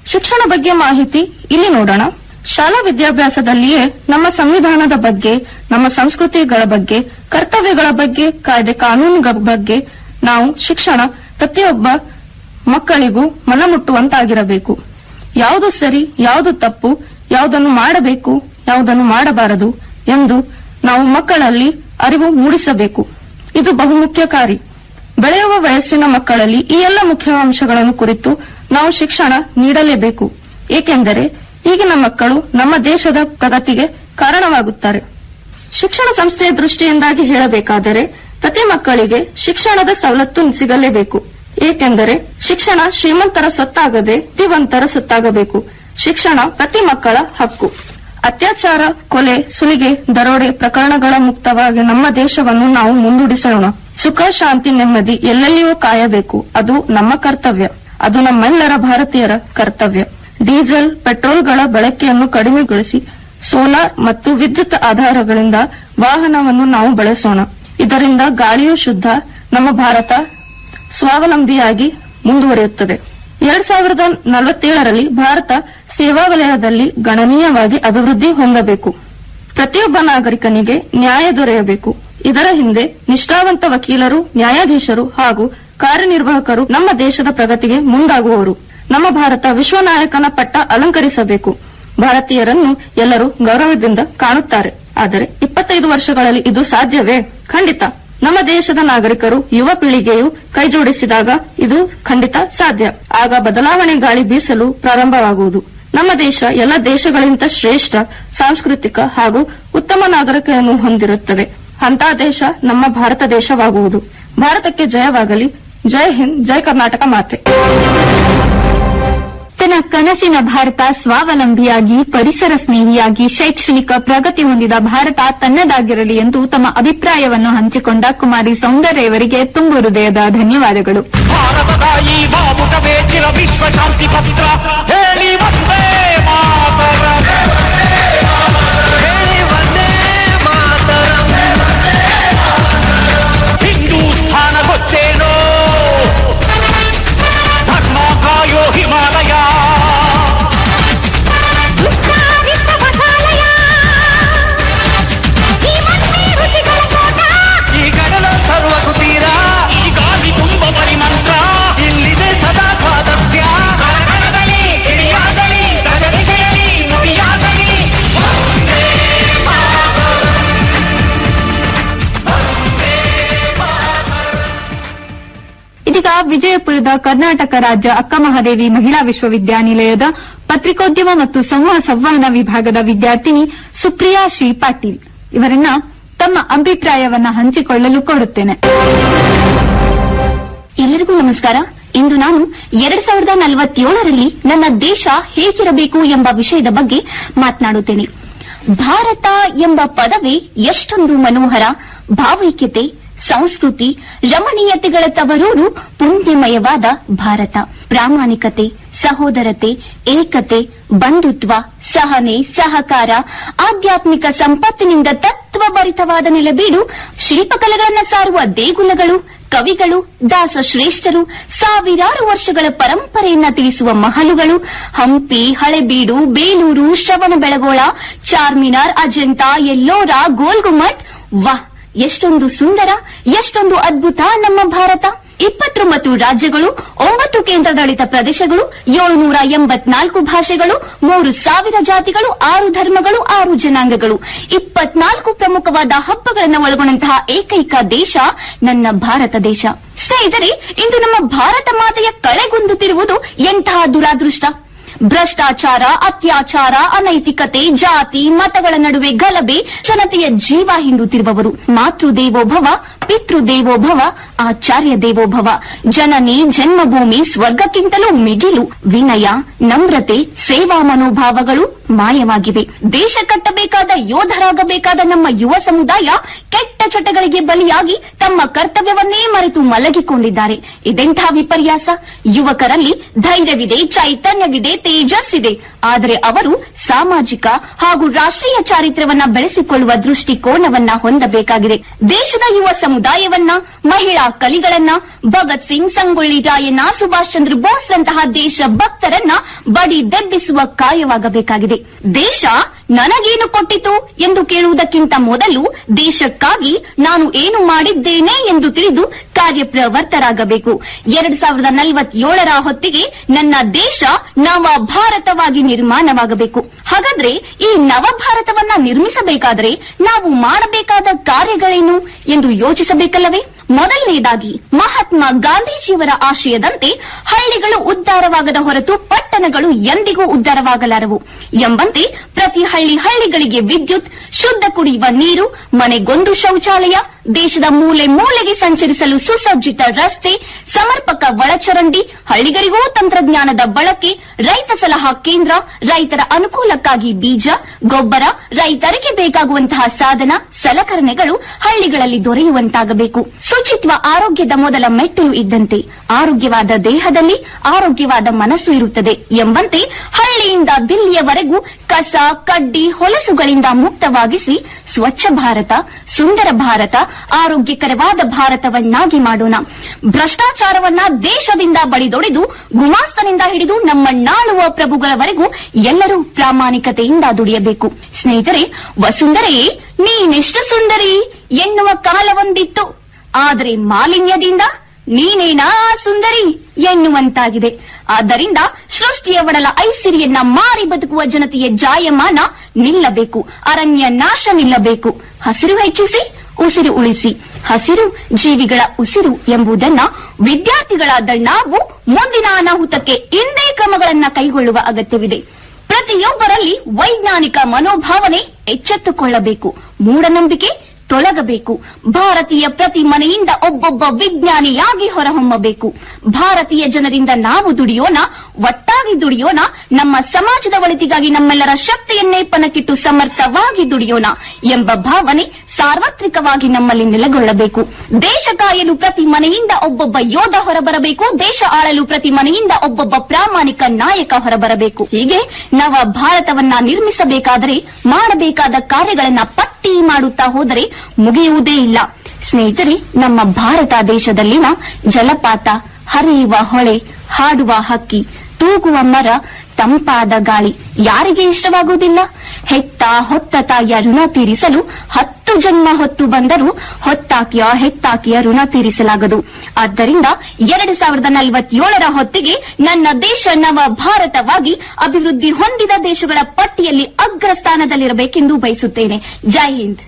Speaker 11: ಶಿಕ್ಷಣ ಬಗ್ಗೆ ಮಾಹಿತಿ ಇಲ್ಲಿ ನೋಡೋಣ ಶಾಲಾ ವಿದ್ಯಾಭ್ಯಾಸದಲ್ಲಿಯೇ ನಮ್ಮ ಸಂವಿಧಾನದ ಬಗ್ಗೆ ನಮ್ಮ ಸಂಸ್ಕೃತಿಗಳ ಬಗ್ಗೆ ಕರ್ತವ್ಯಗಳ ಬಗ್ಗೆ ಕಾಯ್ದೆ ಕಾನೂನುಗಳ ಬಗ್ಗೆ ನಾವು ಶಿಕ್ಷಣ ಪ್ರತಿಯೊಬ್ಬ ಮಕ್ಕಳಿಗೂ ಮನಮುಟ್ಟುವಂತಾಗಿರಬೇಕು ಯಾವುದು ಸರಿ ಯಾವುದು ತಪ್ಪು ಯಾವುದನ್ನು ಮಾಡಬೇಕು ಯಾವುದನ್ನು ಮಾಡಬಾರದು ಎಂದು ನಾವು ಮಕ್ಕಳಲ್ಲಿ ಅರಿವು ಮೂಡಿಸಬೇಕು ಇದು ಬಹುಮುಖ್ಯ ಕಾರ್ಯ ಬೆಳೆಯುವ ವಯಸ್ಸಿನ ಮಕ್ಕಳಲ್ಲಿ ಈ ಎಲ್ಲ ಮುಖ್ಯ ಅಂಶಗಳನ್ನು ಕುರಿತು ನಾವು ಶಿಕ್ಷಣ ನೀಡಲೇಬೇಕು ಏಕೆಂದರೆ ಈಗಿನ ಮಕ್ಕಳು ನಮ್ಮ ದೇಶದ ಪ್ರಗತಿಗೆ ಕಾರಣವಾಗುತ್ತಾರೆ ಶಿಕ್ಷಣ ಸಂಸ್ಥೆಯ ದೃಷ್ಟಿಯಿಂದಾಗಿ ಹೇಳಬೇಕಾದರೆ ಪ್ರತಿ ಮಕ್ಕಳಿಗೆ ಶಿಕ್ಷಣದ ಸವಲತ್ತು ಸಿಗಲೇಬೇಕು ಏಕೆಂದರೆ ಶಿಕ್ಷಣ ಶ್ರೀಮಂತರ ಸೊತ್ತಾಗದೆ ಬುದ್ಧಿವಂತರ ಸೊತ್ತಾಗಬೇಕು ಶಿಕ್ಷಣ ಪ್ರತಿ ಮಕ್ಕಳ ಹಕ್ಕು ಅತ್ಯಾಚಾರ ಕೊಲೆ ಸುಲಿಗೆ ದರೋಡೆ ಪ್ರಕರಣಗಳ ಮುಕ್ತವಾಗಿ ನಮ್ಮ ದೇಶವನ್ನು ನಾವು ಮುಂದೂಡಿಸೋಣ ಸುಖ ಶಾಂತಿ ನೆಮ್ಮದಿ ಎಲ್ಲೆಲ್ಲಿಯೂ ಕಾಯಬೇಕು ಅದು ನಮ್ಮ ಕರ್ತವ್ಯ ಅದು ನಮ್ಮೆಲ್ಲರ ಭಾರತೀಯರ ಕರ್ತವ್ಯ ಡೀಸೆಲ್ ಪೆಟ್ರೋಲ್ಗಳ ಬಳಕೆಯನ್ನು ಕಡಿಮೆಗೊಳಿಸಿ ಸೋಲಾರ್ ಮತ್ತು ವಿದ್ಯುತ್ ಆಧಾರಗಳಿಂದ ವಾಹನವನ್ನು ನಾವು ಬಳಸೋಣ ಇದರಿಂದ ಗಾಳಿಯೂ ಶುದ್ಧ ನಮ್ಮ ಭಾರತ ಸ್ವಾವಲಂಬಿಯಾಗಿ ಮುಂದುವರಿಯುತ್ತದೆ ಎರಡ್ ಸಾವಿರದ ನಲವತ್ತೇಳರಲ್ಲಿ ಭಾರತ ಸೇವಾ ವಲಯದಲ್ಲಿ ಗಣನೀಯವಾಗಿ ಅಭಿವೃದ್ಧಿ ಹೊಂದಬೇಕು ಪ್ರತಿಯೊಬ್ಬ ನಾಗರಿಕನಿಗೆ ನ್ಯಾಯ ದೊರೆಯಬೇಕು ಇದರ ಹಿಂದೆ ನಿಷ್ಠಾವಂತ ವಕೀಲರು ನ್ಯಾಯಾಧೀಶರು ಹಾಗೂ ಕಾರ್ಯನಿರ್ವಾಹಕರು ನಮ್ಮ ದೇಶದ ಪ್ರಗತಿಗೆ ಮುಂದಾಗುವವರು ನಮ್ಮ ಭಾರತ ವಿಶ್ವನಾಯಕನ ಪಟ್ಟ ಅಲಂಕರಿಸಬೇಕು ಭಾರತೀಯರನ್ನು ಎಲ್ಲರೂ ಗೌರವದಿಂದ ಕಾಣುತ್ತಾರೆ ಆದರೆ ಇಪ್ಪತ್ತೈದು ವರ್ಷಗಳಲ್ಲಿ ಇದು ಸಾಧ್ಯವೇ ಖಂಡಿತ ನಮ್ಮ ದೇಶದ ನಾಗರಿಕರು ಯುವ ಪೀಳಿಗೆಯು ಕೈಜೋಡಿಸಿದಾಗ ಇದು ಖಂಡಿತ ಸಾಧ್ಯ ಆಗ ಬದಲಾವಣೆ ಗಾಳಿ ಬೀಸಲು ಪ್ರಾರಂಭವಾಗುವುದು ನಮ್ಮ ದೇಶ ಎಲ್ಲ ದೇಶಗಳಿಗಿಂತ ಶ್ರೇಷ್ಠ ಸಾಂಸ್ಕೃತಿಕ ಹಾಗೂ ಉತ್ತಮ ನಾಗರಿಕೆಯನ್ನು ಹೊಂದಿರುತ್ತದೆ ಅಂತ ದೇಶ ನಮ್ಮ ಭಾರತ ದೇಶವಾಗುವುದು ಭಾರತಕ್ಕೆ ಜಯವಾಗಲಿ ಜೈ ಹಿಂದ್ ಜೈ ಕರ್ನಾಟಕ ಮಾತೆ
Speaker 10: ತನ್ನ ಕನಸಿನ ಭಾರತ ಸ್ವಾವಲಂಬಿಯಾಗಿ ಪರಿಸರ ಸ್ನೇಹಿಯಾಗಿ ಶೈಕ್ಷಣಿಕ ಪ್ರಗತಿ ಹೊಂದಿದ ಭಾರತ ತನ್ನದಾಗಿರಲಿ ಎಂದು ತಮ್ಮ ಅಭಿಪ್ರಾಯವನ್ನು ಹಂಚಿಕೊಂಡ ಕುಮಾರಿ ಸೌಂದರ್ಯವರಿಗೆ ತುಂಬು ಹೃದಯದ ಧನ್ಯವಾದಗಳು
Speaker 12: ಭಾರತದ ಈ ಬಾವುಟವೇ ಚಿರ ವಿಶ್ವ ಶಾಂತಿ ಪತ್ರ ಹೇಳಿ ಒಂದೇ ಮಾತರ ಹೇಳಿ ಒಂದೇ ಮಾತರ ಹಿಂದೂಸ್ಥಾನ ಗೊತ್ತೇನೋ ಧರ್ಮ ಕಾಯೋ ಹಿಮಾಲಯ ಈ ಗಡಲ ಸರ್ವ ಕುಟೀರ ಈ ಗಾಳಿ ತುಂಬ ಪರಿಮಂತ್ರ ಇಲ್ಲಿದೆ ಸದಾ ಸ್ವಾತಂತ್ರ್ಯ ಕರಕರದಲ್ಲಿ ಕಿಡಿಯಾಗಲಿ ದಶ ದಿಶೆಯಲ್ಲಿ ನುಡಿಯಾಗಲಿ ವಂದೇ ಮಾತರಂ.
Speaker 10: ಇದೀಗ ವಿಜಯಪುರದ ಕರ್ನಾಟಕ ರಾಜ್ಯ ಅಕ್ಕಮಹಾದೇವಿ ಮಹಿಳಾ ವಿಶ್ವವಿದ್ಯಾನಿಲಯದ ಪತ್ರಿಕೋದ್ಯಮ ಮತ್ತು ಸಮೂಹ ಸಂವಹನ ವಿಭಾಗದ ವಿದ್ಯಾರ್ಥಿನಿ ಸುಪ್ರಿಯಾ ಶ್ರೀ ಪಾಟೀಲ್ ಇವರನ್ನ ತಮ್ಮ ಅಭಿಪ್ರಾಯವನ್ನ ಹಂಚಿಕೊಳ್ಳಲು ಕೋರುತ್ತೇನೆ
Speaker 13: ಎಲ್ಲರಿಗೂ ನಮಸ್ಕಾರ ಇಂದು ನಾನು ಎರಡ್ ಸಾವಿರದ ನಲವತ್ತೇಳರಲ್ಲಿ ನನ್ನ ದೇಶ ಹೇಗಿರಬೇಕು ಎಂಬ ವಿಷಯದ ಬಗ್ಗೆ ಮಾತನಾಡುತ್ತೇನೆ ಭಾರತ ಎಂಬ ಪದವೇ ಎಷ್ಟೊಂದು ಮನೋಹರ ಭಾವೈಕ್ಯತೆ ಸಂಸ್ಕೃತಿ ರಮಣೀಯತೆಗಳ ತವರೂರು ಪುಣ್ಯಮಯವಾದ ಭಾರತ ಪ್ರಾಮಾಣಿಕತೆ ಸಹೋದರತೆ ಏಕತೆ ಬಂಧುತ್ವ ಸಹನೆ ಸಹಕಾರ ಆಧ್ಯಾತ್ಮಿಕ ಸಂಪತ್ತಿನಿಂದ ತತ್ವಭರಿತವಾದ ನೆಲಬೀಡು ಶಿಲ್ಪಕಲೆಗಳನ್ನ ಸಾರುವ ದೇಗುಲಗಳು ಕವಿಗಳು ದಾಸ ಶ್ರೇಷ್ಠರು ಸಾವಿರಾರು ವರ್ಷಗಳ ಪರಂಪರೆಯನ್ನ ತಿಳಿಸುವ ಮಹಲುಗಳು ಹಂಪಿ ಹಳೆಬೀಡು ಬೇಲೂರು ಶ್ರವಣಬೆಳಗೊಳ ಚಾರ್ಮಿನಾರ್ ಅಜಂತ ಎಲ್ಲೋರ ಗೋಲ್ಗುಮಟ್ ವಾಹ್ ಎಷ್ಟೊಂದು ಸುಂದರ ಎಷ್ಟೊಂದು ಅದ್ಭುತ ನಮ್ಮ ಭಾರತ ಇಪ್ಪತ್ತೊಂಬತ್ತು ರಾಜ್ಯಗಳು ಒಂಬತ್ತು ಕೇಂದ್ರಾಡಳಿತ ಪ್ರದೇಶಗಳು ಏಳುನೂರ ಎಂಬತ್ನಾಲ್ಕು ಭಾಷೆಗಳು ಮೂರು ಸಾವಿರ ಜಾತಿಗಳು ಆರು ಧರ್ಮಗಳು ಆರು ಜನಾಂಗಗಳು ಇಪ್ಪತ್ನಾಲ್ಕು ಪ್ರಮುಖವಾದ ಹಬ್ಬಗಳನ್ನು ಒಳಗೊಂಡಂತಹ ಏಕೈಕ ದೇಶ ನನ್ನ ಭಾರತ ದೇಶ ಸ್ನೇಹಿತರೆ ಇಂದು ನಮ್ಮ ಭಾರತ ಮಾತೆಯ ಕಳೆಗುಂದುತ್ತಿರುವುದು ಎಂತಹ ದುರಾದೃಷ್ಟ ಭ್ರಷ್ಟಾಚಾರ ಅತ್ಯಾಚಾರ ಅನೈತಿಕತೆ ಜಾತಿ ಮತಗಳ ನಡುವೆ ಗಲಭೆ ಜನತೆಯ ಜೀವ ಹಿಂಡುತ್ತಿರುವವರು ಮಾತೃದೇವೋಭವ ಪಿತೃದೇವೋಭವ ಆಚಾರ್ಯ ದೇವೋಭವ ಜನನಿ ಜನ್ಮಭೂಮಿ ಸ್ವರ್ಗಕ್ಕಿಂತಲೂ ಮಿಗಿಲು ವಿನಯ ನಮ್ರತೆ ಸೇವಾ ಮನೋಭಾವಗಳು ಮಾಯವಾಗಿವೆ ದೇಶ ಕಟ್ಟಬೇಕಾದ ಯೋಧರಾಗಬೇಕಾದ ನಮ್ಮ ಯುವ ಸಮುದಾಯ ಕೆಟ್ಟ ಚಟಗಳಿಗೆ ಬಲಿಯಾಗಿ ತಮ್ಮ ಕರ್ತವ್ಯವನ್ನೇ ಮರೆತು ಮಲಗಿಕೊಂಡಿದ್ದಾರೆ ಇದೆಂಥ ವಿಪರ್ಯಾಸ ಯುವಕರಲ್ಲಿ ಧೈರ್ಯವಿದೆ ಚೈತನ್ಯವಿದೆ ತೇಜಸ್ಸಿದೆ ಆದರೆ ಅವರು ಸಾಮಾಜಿಕ ಹಾಗೂ ರಾಷ್ಟ್ರೀಯ ಚಾರಿತ್ರ್ಯವನ್ನ ಬೆಳೆಸಿಕೊಳ್ಳುವ ದೃಷ್ಟಿಕೋನವನ್ನ ಹೊಂದಬೇಕಾಗಿದೆ ದೇಶದ ಯುವ ಸಮುದಾಯವನ್ನ ಮಹಿಳಾ ಕಲಿಗಳನ್ನ ಭಗತ್ ಸಿಂಗ್ ಸಂಗೊಳ್ಳಿ ರಾಯಣ್ಣ ಸುಭಾಷ್ ಚಂದ್ರ ಬೋಸ್ರಂತಹ ದೇಶ ಭಕ್ತರನ್ನ ಬಡಿ ದೆಬ್ಬಿಸುವ ಕಾರ್ಯವಾಗಬೇಕಾಗಿದೆ ದೇಶ ನನಗೇನು ಕೊಟ್ಟಿತು ಎಂದು ಕೇಳುವುದಕ್ಕಿಂತ ಮೊದಲು ದೇಶಕ್ಕಾಗಿ ನಾನು ಏನು ಮಾಡಿದ್ದೇನೆ ಎಂದು ತಿಳಿದು ಕಾರ್ಯಪ್ರವರ್ತರಾಗಬೇಕು ಎರಡ್ ಸಾವಿರದ ನಲವತ್ತೇಳರ ಹೊತ್ತಿಗೆ ನನ್ನ ದೇಶ ನವ ಭಾರತವಾಗಿ ನಿರ್ಮಾಣವಾಗಬೇಕು ಹಾಗಾದ್ರೆ ಈ ನವ ಭಾರತವನ್ನ ನಿರ್ಮಿಸಬೇಕಾದರೆ ನಾವು ಮಾಡಬೇಕಾದ ಕಾರ್ಯಗಳೇನು ಎಂದು ಯೋಚಿಸಬೇಕಲ್ಲವೇ ಮೊದಲನೇದಾಗಿ ಮಹಾತ್ಮ ಗಾಂಧೀಜಿಯವರ ಆಶಯದಂತೆ ಹಳ್ಳಿಗಳು ಉದ್ಧಾರವಾಗದ ಹೊರತು ಪಟ್ಟಣಗಳು ಎಂದಿಗೂ ಉದ್ಧಾರವಾಗಲಾರವು ಎಂಬಂತೆ ಪ್ರತಿ ಹಳ್ಳಿ ಹಳ್ಳಿಗಳಿಗೆ ವಿದ್ಯುತ್ ಶುದ್ಧ ಕುಡಿಯುವ ನೀರು ಮನೆಗೊಂದು ಶೌಚಾಲಯ ದೇಶದ ಮೂಲೆ ಮೂಲೆಗೆ ಸಂಚರಿಸಲು ಸುಸಜ್ಜಿತ ರಸ್ತೆ ಸಮರ್ಪಕ ಒಳಚರಂಡಿ ಹಳ್ಳಿಗರಿಗೂ ತಂತ್ರಜ್ಞಾನದ ಬಳಕೆ ರೈತ ಸಲಹಾ ಕೇಂದ್ರ ರೈತರ ಅನುಕೂಲಕ್ಕಾಗಿ ಬೀಜ ಗೊಬ್ಬರ ರೈತರಿಗೆ ಬೇಕಾಗುವಂತಹ ಸಾಧನ ಸಲಕರಣೆಗಳು ಹಳ್ಳಿಗಳಲ್ಲಿ ದೊರೆಯುವಂತಾಗಬೇಕು ಶುಚಿತ್ವ ಆರೋಗ್ಯದ ಮೊದಲ ಮೆಟ್ಟಿಲು ಇದ್ದಂತೆ ಆರೋಗ್ಯವಾದ ದೇಹದಲ್ಲಿ ಆರೋಗ್ಯವಾದ ಮನಸ್ಸು ಇರುತ್ತದೆ ಎಂಬಂತೆ ಹಳ್ಳಿಯಿಂದ ದಿಲ್ಲಿಯವರೆಗೂ ಕಸ ಕಡ್ಡಿ ಹೊಲಸುಗಳಿಂದ ಮುಕ್ತವಾಗಿಸಿ ಸ್ವಚ್ಛ ಭಾರತ ಸುಂದರ ಭಾರತ ಆರೋಗ್ಯಕರವಾದ ಭಾರತವನ್ನಾಗಿ ಮಾಡೋಣ ಭ್ರಷ್ಟಾಚಾರವನ್ನ ದೇಶದಿಂದ ಬಡಿದೊಡೆದು ಗುಮಾಸ್ತನಿಂದ ಹಿಡಿದು ನಮ್ಮನ್ನಾಳುವ ಪ್ರಭುಗಳವರೆಗೂ ಎಲ್ಲರೂ ಪ್ರಾಮಾಣಿಕತೆಯಿಂದ ದುಡಿಯಬೇಕು ಸ್ನೇಹಿತರೆ ವಸುಂಧರೆಯೇ ನೀನೆಷ್ಟು ಸುಂದರಿ ಎನ್ನುವ ಕಾಲವೊಂದಿತ್ತು ಆದರೆ ಮಾಲಿನ್ಯದಿಂದ ನೀನೇನಾ ಸುಂದರಿ ಎನ್ನುವಂತಾಗಿದೆ ಆದ್ದರಿಂದ ಸೃಷ್ಟಿಯ ಒಡಲ ಐಸಿರಿಯನ್ನ ಮಾರಿ ಬದುಕುವ ಜನತೆಯ ಜಾಯಮಾನ ನಿಲ್ಲಬೇಕು ಅರಣ್ಯ ನಾಶ ನಿಲ್ಲಬೇಕು ಹಸಿರು ಹೆಚ್ಚಿಸಿ ಉಸಿರು ಉಳಿಸಿ ಹಸಿರು ಜೀವಿಗಳ ಉಸಿರು ಎಂಬುದನ್ನ ವಿದ್ಯಾರ್ಥಿಗಳಾದ ನಾವು ಮುಂದಿನ ಅನಾಹುತಕ್ಕೆ ಇಂದೇ ಕ್ರಮಗಳನ್ನ ಕೈಗೊಳ್ಳುವ ಅಗತ್ಯವಿದೆ ಪ್ರತಿಯೊಬ್ಬರಲ್ಲಿ ವೈಜ್ಞಾನಿಕ ಮನೋಭಾವನೆ ಎಚ್ಚೆತ್ತುಕೊಳ್ಳಬೇಕು ಮೂಢನಂಬಿಕೆ ತೊಲಗಬೇಕು ಭಾರತೀಯ ಪ್ರತಿ ಮನೆಯಿಂದ ಒಬ್ಬೊಬ್ಬ ವಿಜ್ಞಾನಿಯಾಗಿ ಹೊರಹೊಮ್ಮಬೇಕು ಭಾರತೀಯ ಜನರಿಂದ ನಾವು ದುಡಿಯೋಣ ಒಟ್ಟಾಗಿ ದುಡಿಯೋಣ ನಮ್ಮ ಸಮಾಜದ ಒಳಿತಿಗಾಗಿ ನಮ್ಮೆಲ್ಲರ ಶಕ್ತಿಯನ್ನೇ ಪಣಕ್ಕಿಟ್ಟು ಸಮರ್ಥವಾಗಿ ದುಡಿಯೋಣ ಎಂಬ ಭಾವನೆ ಸಾರ್ವತ್ರಿಕವಾಗಿ ನಮ್ಮಲ್ಲಿ ನೆಲೆಗೊಳ್ಳಬೇಕು ದೇಶ ಕಾಯಲು ಪ್ರತಿ ಮನೆಯಿಂದ ಒಬ್ಬೊಬ್ಬ ಯೋಧ ಹೊರಬರಬೇಕು ದೇಶ ಆಳಲು ಪ್ರತಿ ಮನೆಯಿಂದ ಒಬ್ಬೊಬ್ಬ ಪ್ರಾಮಾಣಿಕ ನಾಯಕ ಹೊರಬರಬೇಕು ಹೀಗೆ ನವ ಭಾರತವನ್ನ ನಿರ್ಮಿಸಬೇಕಾದರೆ ಮಾಡಬೇಕಾದ ಕಾರ್ಯಗಳನ್ನ ಪಟ್ಟಿ ಮಾಡುತ್ತಾ ಹೋದರೆ ಮುಗಿಯುವುದೇ ಇಲ್ಲ ಸ್ನೇಹಿತರೆ ನಮ್ಮ ಭಾರತ ದೇಶದಲ್ಲಿನ ಜಲಪಾತ ಹರಿಯುವ ಹೊಳೆ ಹಾಡುವ ಹಕ್ಕಿ ತೂಗುವ ಮರ ತಂಪಾದ ಗಾಳಿ ಯಾರಿಗೆ ಇಷ್ಟವಾಗುವುದಿಲ್ಲ ಹೆತ್ತ ಹೊತ್ತ ತಾಯಿಯ ಋಣ ತೀರಿಸಲು ಹತ್ತು ಜನ್ಮ ಹೊತ್ತು ಬಂದರೂ ಹೊತ್ತಾಕಿಯ ಹೆತ್ತಾಕಿಯ ಋಣ ತೀರಿಸಲಾಗದು ಆದ್ದರಿಂದ ಎರಡು ಸಾವಿರದ ನಲವತ್ತೇಳರ ಹೊತ್ತಿಗೆ ನನ್ನ ದೇಶ ನವ ಭಾರತವಾಗಿ ಅಭಿವೃದ್ಧಿ ಹೊಂದಿದ ದೇಶಗಳ ಪಟ್ಟಿಯಲ್ಲಿ ಅಗ್ರ ಸ್ಥಾನದಲ್ಲಿರಬೇಕೆಂದು ಬಯಸುತ್ತೇನೆ ಜೈ ಹಿಂದ್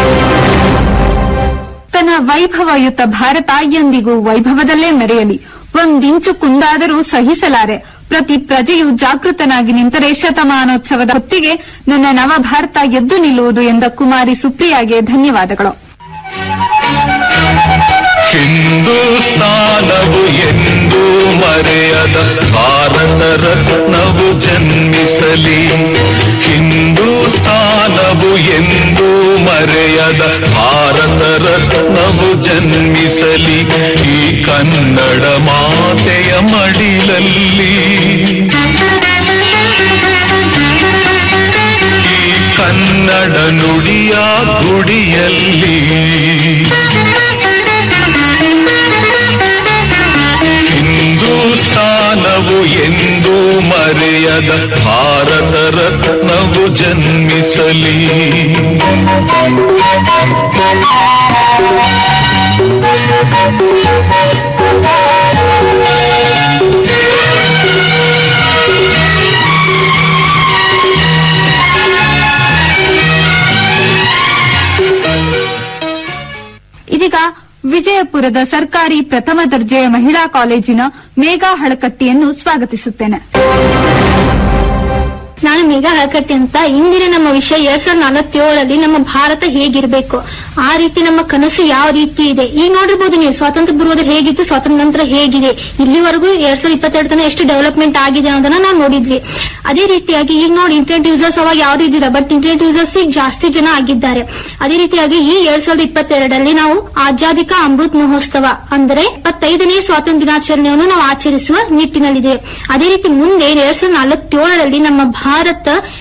Speaker 10: ತನ್ನ ವೈಭವಯುತ ಭಾರತ ಎಂದಿಗೂ ವೈಭವದಲ್ಲೇ ಮೆರೆಯಲಿ ಒಂದಿಂಚು ಕುಂದಾದರೂ ಸಹಿಸಲಾರೆ ಪ್ರತಿ ಪ್ರಜೆಯು ಜಾಗೃತನಾಗಿ ನಿಂತರೆ ಶತಮಾನೋತ್ಸವದ ಹೊತ್ತಿಗೆ ನನ್ನ ನವ ಭಾರತ ಎದ್ದು ನಿಲ್ಲುವುದು ಎಂದ ಕುಮಾರಿ ಸುಪ್ರಿಯಾಗೆ ಧನ್ಯವಾದಗಳು
Speaker 14: ಹಿಂದೂಸ್ತಾನವು ಎಂದು ಮರೆಯದ ಭಾರತ ರತ್ನವು ಜನ್ಮಿಸಲಿ ಹಿಂದೂಸ್ತಾನವು ಎಂದು ಮರೆಯದ ಭಾರತ ರತ್ನವು ಜನ್ಮಿಸಲಿ ಈ ಕನ್ನಡ ಮಾತೆಯ ಮಡಿಲಲ್ಲಿ ಈ ಕನ್ನಡ ನುಡಿಯ ಗುಡಿಯಲ್ಲಿ ಹಿಂದೂಸ್ತಾನವು ಎಂದು ಮರೆಯದ ಭಾರತ ರತ್ನವು ಜನ್ಮಿಸಲಿ
Speaker 10: ಇದೀಗ ವಿಜಯಪುರದ ಸರ್ಕಾರಿ ಪ್ರಥಮ ದರ್ಜೆಯ ಮಹಿಳಾ ಕಾಲೇಜಿನ ಮೇಘಾ ಹಳಕಟ್ಟಿಯನ್ನು ಸ್ವಾಗತಿಸುತ್ತೇನೆ
Speaker 15: ನಾನು ಮೇಘಾ ಹಳಕಟ್ಟಿ ಅಂತ ಇಂದಿನ ನಮ್ಮ ವಿಷಯ ಎರಡ್ ಸಾವಿರದ ನಲವತ್ತೇಳರಲ್ಲಿ ನಮ್ಮ ಭಾರತ ಹೇಗಿರ್ಬೇಕು ಆ ರೀತಿ ನಮ್ಮ ಕನಸು ಯಾವ ರೀತಿ ಇದೆ ಈಗ ನೋಡಿರ್ಬೋದು ನೀವು ಸ್ವಾತಂತ್ರ್ಯ ಪೂರ್ವದಲ್ಲಿ ಹೇಗಿತ್ತು ಸ್ವಾತಂತ್ರ್ಯ ನಂತರ ಹೇಗಿದೆ ಇಲ್ಲಿವರೆಗೂ ಎರಡ್ ಸಾವಿರದ ಇಪ್ಪತ್ತೆರಡು ತನಕ ಎಷ್ಟು ಡೆವಲಪ್ಮೆಂಟ್ ಆಗಿದೆ ಅನ್ನೋದನ್ನ ನಾವು ನೋಡಿದ್ವಿ ಅದೇ ರೀತಿಯಾಗಿ ಈಗ ನೋಡಿ ಇಂಟರ್ನೆಟ್ ಯೂಸರ್ಸ್ ಅವಾಗ ಯಾರು ಇದ್ದಿಲ್ಲ ಬಟ್ ಇಂಟರ್ನೆಟ್ ಯೂಸರ್ಸ್ ಈಗ ಜಾಸ್ತಿ ಜನ ಆಗಿದ್ದಾರೆ ಅದೇ ರೀತಿಯಾಗಿ ಈ ಎರಡ್ ಸಾವಿರದ ಇಪ್ಪತ್ತೆರಡರಲ್ಲಿ ನಾವು ಆಜಾದಿಕ ಅಮೃತ್ ಮಹೋತ್ಸವ ಅಂದ್ರೆ ಇಪ್ಪತ್ತೈದನೇ ಸ್ವಾತಂತ್ರ್ಯ ದಿನಾಚರಣೆಯನ್ನು ನಾವು ಆಚರಿಸುವ ನಿಟ್ಟಿನಲ್ಲಿದೆ ಅದೇ ರೀತಿ ಮುಂದೆ ಎರಡ್ ಸಾವಿರದ ನಲವತ್ತೇಳರಲ್ಲಿ ನಮ್ಮ ಭಾರತ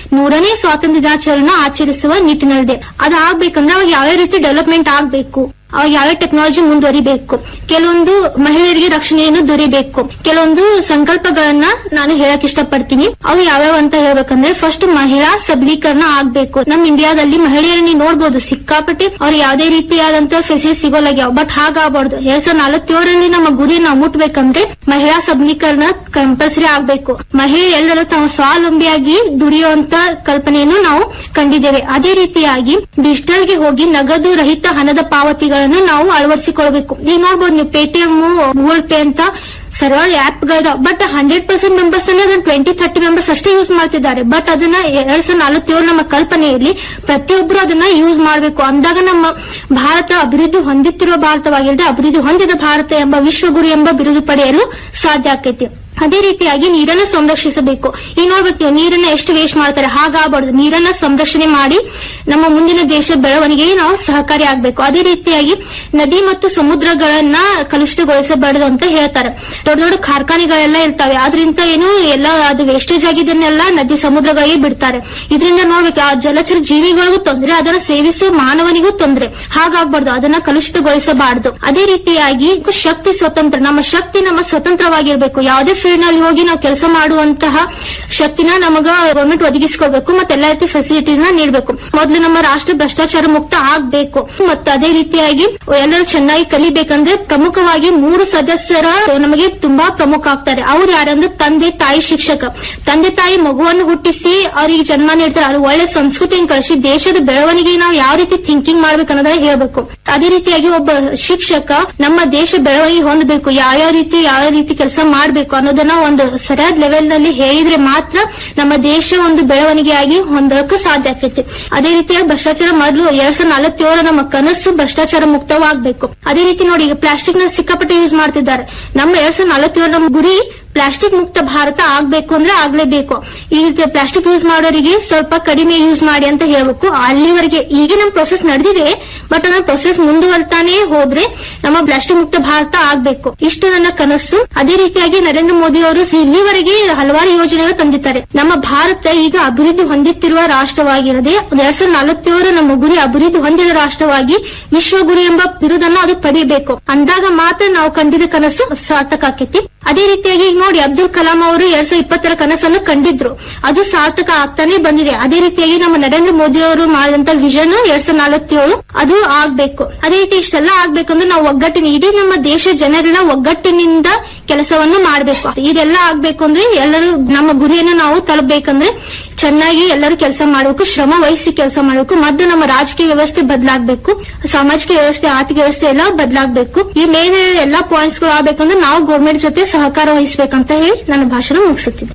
Speaker 15: ನೂರನೇ ಸ್ವಾತಂತ್ರ್ಯ ದಿನಾಚರಣೆ ಆಚರಿಸುವ ನಿಟ್ಟಿನಲ್ಲಿದೆ ಅದಾಗ್ಬೇಕಂದ್ರೆ ಅವಾಗ ಯಾವ ರೀತಿ ಡೆವಲಪ್ಮೆಂಟ್ ಆಗ್ಬೇಕು ಅವಾಗ ಯಾವ ಟೆಕ್ನಾಲಜಿ ಮುಂದುವರಿಬೇಕು ಕೆಲವೊಂದು ಮಹಿಳೆಯರಿಗೆ ರಕ್ಷಣೆಯನ್ನು ದೊರೆಯಬೇಕು ಕೆಲವೊಂದು ಸಂಕಲ್ಪಗಳನ್ನ ನಾನು ಹೇಳಕ್ ಇಷ್ಟಪಡ್ತೀನಿ ಅವು ಯಾವ್ಯಾವ ಅಂತ ಹೇಳ್ಬೇಕಂದ್ರೆ ಫಸ್ಟ್ ಮಹಿಳಾ ಸಬಲೀಕರಣ ಆಗ್ಬೇಕು ನಮ್ ಇಂಡಿಯಾದಲ್ಲಿ ಮಹಿಳೆಯರನ್ನ ನೀವು ನೋಡ್ಬೋದು ಸಿಕ್ಕಾಪಟ್ಟೆ ಅವ್ರು ಯಾವ್ದೇ ರೀತಿಯಾದಂತ ಫೆಸಿಲಿಟಿ ಸಿಗೋಲಾಗ್ಯಾವ ಬಟ್ ಹಾಗಾಗಬಾರ್ದು ಎರಡ್ ಸಾವಿರದ ನಲವತ್ತೇಳರಲ್ಲಿ ನಮ್ಮ ಗುರಿ ನಾವು ಮುಟ್ಬೇಕಂದ್ರೆ ಮಹಿಳಾ ಸಬಲೀಕರಣ ಕಂಪಲ್ಸರಿ ಆಗ್ಬೇಕು ಮಹಿಳೆ ಎಲ್ಲರೂ ತಾವು ಸ್ವಾವಲಂಬಿಯಾಗಿ ದುಡಿಯುವಂತ ಕಲ್ಪನೆಯನ್ನು ನಾವು ಕಂಡಿದ್ದೇವೆ ಅದೇ ರೀತಿಯಾಗಿ ಡಿಜಿಟಲ್ಗೆ ಹೋಗಿ ನಗದು ರಹಿತ ಹಣದ ಪಾವತಿಗಳನ್ನು ನಾವು ಅಳವಡಿಸಿಕೊಳ್ಬೇಕು ಈಗ ನೋಡ್ಬೋದು ನೀವು ಪೇಟಿಎಂ ಗೂಗಲ್ ಪೇ ಅಂತ ಸರ್ವರ್ ಆಪ್ಗಳಿದಾವೆ ಬಟ್ ಹಂಡ್ರೆಡ್ ಪರ್ಸೆಂಟ್ ಮೆಂಬರ್ಸ್ ಅಲ್ಲಿ ಅದನ್ನ ಟ್ವೆಂಟಿ ಥರ್ಟಿ ಮೆಂಬರ್ಸ್ ಅಷ್ಟೇ ಯೂಸ್ ಮಾಡ್ತಿದ್ದಾರೆ ಬಟ್ ಅದನ್ನ ಎರಡ್ ಸಾವಿರದ ನಲವತ್ತೇಳು ನಮ್ಮ ಕಲ್ಪನೆಯಲ್ಲಿ ಪ್ರತಿಯೊಬ್ಬರು ಅದನ್ನ ಯೂಸ್ ಮಾಡಬೇಕು ಅಂದಾಗ ನಮ್ಮ ಭಾರತ ಅಭಿವೃದ್ಧಿ ಹೊಂದುತ್ತಿರುವ ಭಾರತವಾಗಿಲ್ಲದೆ ಅಭಿವೃದ್ಧಿ ಹೊಂದಿದ ಭಾರತ ಎಂಬ ವಿಶ್ವಗುರು ಎಂಬ ಬಿರುದು ಪಡೆಯಲು ಸಾಧ್ಯ ಆಕೈತಿ ಅದೇ ರೀತಿಯಾಗಿ ನೀರನ್ನು ಸಂರಕ್ಷಿಸಬೇಕು ಈಗ ನೋಡ್ಬೇಕು ನೀವು ನೀರನ್ನ ಎಷ್ಟು ವೇಸ್ಟ್ ಮಾಡ್ತಾರೆ ಹಾಗಾಗಬಾರ್ದು ನೀರನ್ನ ಸಂರಕ್ಷಣೆ ಮಾಡಿ ನಮ್ಮ ಮುಂದಿನ ದೇಶದ ಬೆಳವಣಿಗೆಗೆ ನಾವು ಸಹಕಾರಿ ಆಗ್ಬೇಕು ಅದೇ ರೀತಿಯಾಗಿ ನದಿ ಮತ್ತು ಸಮುದ್ರಗಳನ್ನ ಕಲುಷಿತಗೊಳಿಸಬಾರದು ಅಂತ ಹೇಳ್ತಾರೆ ದೊಡ್ಡ ದೊಡ್ಡ ಕಾರ್ಖಾನೆಗಳೆಲ್ಲ ಇರ್ತವೆ ಆದ್ರಿಂದ ಏನು ಎಲ್ಲ ಅದು ವೇಸ್ಟೇಜ್ ಆಗಿದ್ದನ್ನೆಲ್ಲ ನದಿ ಸಮುದ್ರಗಳಿಗೆ ಬಿಡ್ತಾರೆ ಇದರಿಂದ ನೋಡ್ಬೇಕು ಆ ಜಲಚರ ಜೀವಿಗಳಿಗೂ ತೊಂದರೆ ಅದನ್ನ ಸೇವಿಸುವ ಮಾನವನಿಗೂ ತೊಂದರೆ ಹಾಗಾಗ್ಬಾರ್ದು ಅದನ್ನ ಕಲುಷಿತಗೊಳಿಸಬಾರದು ಅದೇ ರೀತಿಯಾಗಿ ಶಕ್ತಿ ಸ್ವತಂತ್ರ ನಮ್ಮ ಶಕ್ತಿ ನಮ್ಮ ಸ್ವತಂತ್ರವಾಗಿರ್ಬೇಕು ಯಾವುದೇ ಫೀಲ್ಡ್ ನಲ್ಲಿ ಹೋಗಿ ನಾವು ಕೆಲಸ ಮಾಡುವಂತಹ ಶಕ್ತಿನ ನಮಗ ಗವರ್ಮೆಂಟ್ ಒದಗಿಸಿಕೊಡ್ಬೇಕು ಮತ್ತೆ ಎಲ್ಲಾ ರೀತಿ ಫೆಸಿಲಿಟೀಸ್ ನೀಡಬೇಕು ಮೊದಲು ನಮ್ಮ ರಾಷ್ಟ್ರ ಭ್ರಷ್ಟಾಚಾರ ಮುಕ್ತ ಆಗ್ಬೇಕು ಮತ್ತೆ ಅದೇ ರೀತಿಯಾಗಿ ಎಲ್ಲರೂ ಚೆನ್ನಾಗಿ ಕಲಿಬೇಕಂದ್ರೆ ಪ್ರಮುಖವಾಗಿ ಮೂರು ಸದಸ್ಯರ ನಮಗೆ ತುಂಬಾ ಪ್ರಮುಖ ಆಗ್ತಾರೆ ಅವ್ರು ಯಾರಂದ್ರೆ ತಂದೆ ತಾಯಿ ಶಿಕ್ಷಕ ತಂದೆ ತಾಯಿ ಮಗುವನ್ನು ಹುಟ್ಟಿಸಿ ಅವರಿಗೆ ಜನ್ಮ ನೀಡ್ತಾರೆ ಅವ್ರು ಒಳ್ಳೆ ಸಂಸ್ಕೃತಿಯನ್ನು ಕಳಿಸಿ ದೇಶದ ಬೆಳವಣಿಗೆ ನಾವು ಯಾವ ರೀತಿ ಥಿಂಕಿಂಗ್ ಮಾಡ್ಬೇಕು ಅನ್ನೋದನ್ನ ಹೇಳ್ಬೇಕು ಅದೇ ರೀತಿಯಾಗಿ ಒಬ್ಬ ಶಿಕ್ಷಕ ನಮ್ಮ ದೇಶ ಬೆಳವಣಿಗೆ ಹೊಂದಬೇಕು ಯಾವ್ಯಾವ ರೀತಿ ಯಾವ ರೀತಿ ಕೆಲಸ ಮಾಡ್ಬೇಕು ಅನ್ನೋದನ್ನ ಒಂದು ಸರಿಯಾದ ಲೆವೆಲ್ ನಲ್ಲಿ ಹೇಳಿದ್ರೆ ಮಾತ್ರ ನಮ್ಮ ದೇಶ ಒಂದು ಬೆಳವಣಿಗೆಯಾಗಿ ಹೊಂದಕ್ಕೆ ಸಾಧ್ಯ ಆಗ್ತೈತಿ ಅದೇ ರೀತಿಯಾಗಿ ಭ್ರಷ್ಟಾಚಾರ ಮೊದಲು ಎರಡ್ ಸಾವಿರದ ನಲವತ್ತೇಳು ನಮ್ಮ ಕನಸು ಭ್ರಷ್ಟಾಚಾರ ಮುಕ್ತವಾಗಬೇಕು ಅದೇ ರೀತಿ ನೋಡಿ ಈಗ ಪ್ಲಾಸ್ಟಿಕ್ ನ ಸಿಕ್ಕಾಪಟ್ಟೆ ಯೂಸ್ ಮಾಡ್ತಿದ್ದಾರೆ ನಮ್ಮ ಎರಡ್ ಸಾವಿರದ ನಲವತ್ತೇಳು ನಮ್ಮ ಗುರಿ ಪ್ಲಾಸ್ಟಿಕ್ ಮುಕ್ತ ಭಾರತ ಆಗ್ಬೇಕು ಅಂದ್ರೆ ಆಗ್ಲೇಬೇಕು ಈ ರೀತಿ ಪ್ಲಾಸ್ಟಿಕ್ ಯೂಸ್ ಮಾಡೋರಿಗೆ ಸ್ವಲ್ಪ ಕಡಿಮೆ ಯೂಸ್ ಮಾಡಿ ಅಂತ ಹೇಳ್ಬೇಕು ಅಲ್ಲಿವರೆಗೆ ಈಗ ನಮ್ ಪ್ರೊಸೆಸ್ ನಡೆದಿದೆ ಬಟ್ ಅದನ್ನ ಪ್ರೊಸೆಸ್ ಮುಂದುವರ್ತಾನೆ ಹೋದ್ರೆ ನಮ್ಮ ಪ್ಲಾಸ್ಟಿಕ್ ಮುಕ್ತ ಭಾರತ ಆಗ್ಬೇಕು ಇಷ್ಟು ನನ್ನ ಕನಸು ಅದೇ ರೀತಿಯಾಗಿ ನರೇಂದ್ರ ಮೋದಿ ಅವರು ಇಲ್ಲಿವರೆಗೆ ಹಲವಾರು ಯೋಜನೆಗಳು ತಂದಿದ್ದಾರೆ ನಮ್ಮ ಭಾರತ ಈಗ ಅಭಿವೃದ್ಧಿ ಹೊಂದುತ್ತಿರುವ ರಾಷ್ಟ್ರವಾಗಿರದೆ ಎರಡ್ ಸಾವಿರದ ನಲವತ್ತೇಳು ನಮ್ಮ ಗುರಿ ಅಭಿವೃದ್ಧಿ ಹೊಂದಿದ ರಾಷ್ಟ್ರವಾಗಿ ವಿಶ್ವ ಗುರಿ ಎಂಬ ಬಿರುದನ್ನು ಅದು ಪಡೆಯಬೇಕು ಅಂದಾಗ ಮಾತ್ರ ನಾವು ಕಂಡಿದ್ದ ಕನಸು ಸಾರ್ಥಕ ಆಕೈತಿ ಅದೇ ರೀತಿಯಾಗಿ ಈಗ ನೋಡಿ ಅಬ್ದುಲ್ ಕಲಾಂ ಅವರು ಎರಡ್ ಸಾವಿರದ ಇಪ್ಪತ್ತರ ಕನಸನ್ನು ಕಂಡಿದ್ರು ಅದು ಸಾರ್ಥಕ ಆಗ್ತಾನೆ ಬಂದಿದೆ ಅದೇ ರೀತಿಯಾಗಿ ನಮ್ಮ ನರೇಂದ್ರ ಮೋದಿ ಅವರು ಮಾಡಿದಂತ ವಿಷನ್ ಎರಡ್ ಸಾವಿರದ ನಲವತ್ತೇಳು ಅದು ಆಗ್ಬೇಕು ಅದೇ ರೀತಿ ಇಷ್ಟೆಲ್ಲ ಆಗ್ಬೇಕಂದ್ರೆ ನಾವು ಒಗ್ಗಟ್ಟಿನ ಇಡೀ ನಮ್ಮ ದೇಶ ಜನರೆಲ್ಲ ಒಗ್ಗಟ್ಟಿನಿಂದ ಕೆಲಸವನ್ನು ಮಾಡಬೇಕು ಇದೆಲ್ಲ ಆಗ್ಬೇಕು ಅಂದ್ರೆ ಎಲ್ಲರೂ ನಮ್ಮ ಗುರಿಯನ್ನು ನಾವು ತಲುಪಬೇಕಂದ್ರೆ ಚೆನ್ನಾಗಿ ಎಲ್ಲರೂ ಕೆಲಸ ಮಾಡಬೇಕು ಶ್ರಮ ವಹಿಸಿ ಕೆಲಸ ಮಾಡಬೇಕು ಮತ್ತು ನಮ್ಮ ರಾಜಕೀಯ ವ್ಯವಸ್ಥೆ ಬದಲಾಗಬೇಕು ಸಾಮಾಜಿಕ ವ್ಯವಸ್ಥೆ ಆರ್ಥಿಕ ವ್ಯವಸ್ಥೆ ಎಲ್ಲ ಬದಲಾಗಬೇಕು ಈ ಮೇಲೆ ಎಲ್ಲಾ ಪಾಯಿಂಟ್ಸ್ ಗಳು ಆಗ್ಬೇಕಂದ್ರೆ ನಾವು ಗೌರ್ಮೆಂಟ್ ಜೊತೆ ಸಹಕಾರ ವಹಿಸಬೇಕಂತ ಹೇಳಿ ನನ್ನ ಭಾಷಣ ಮುಗಿಸುತ್ತಿದ್ದೆ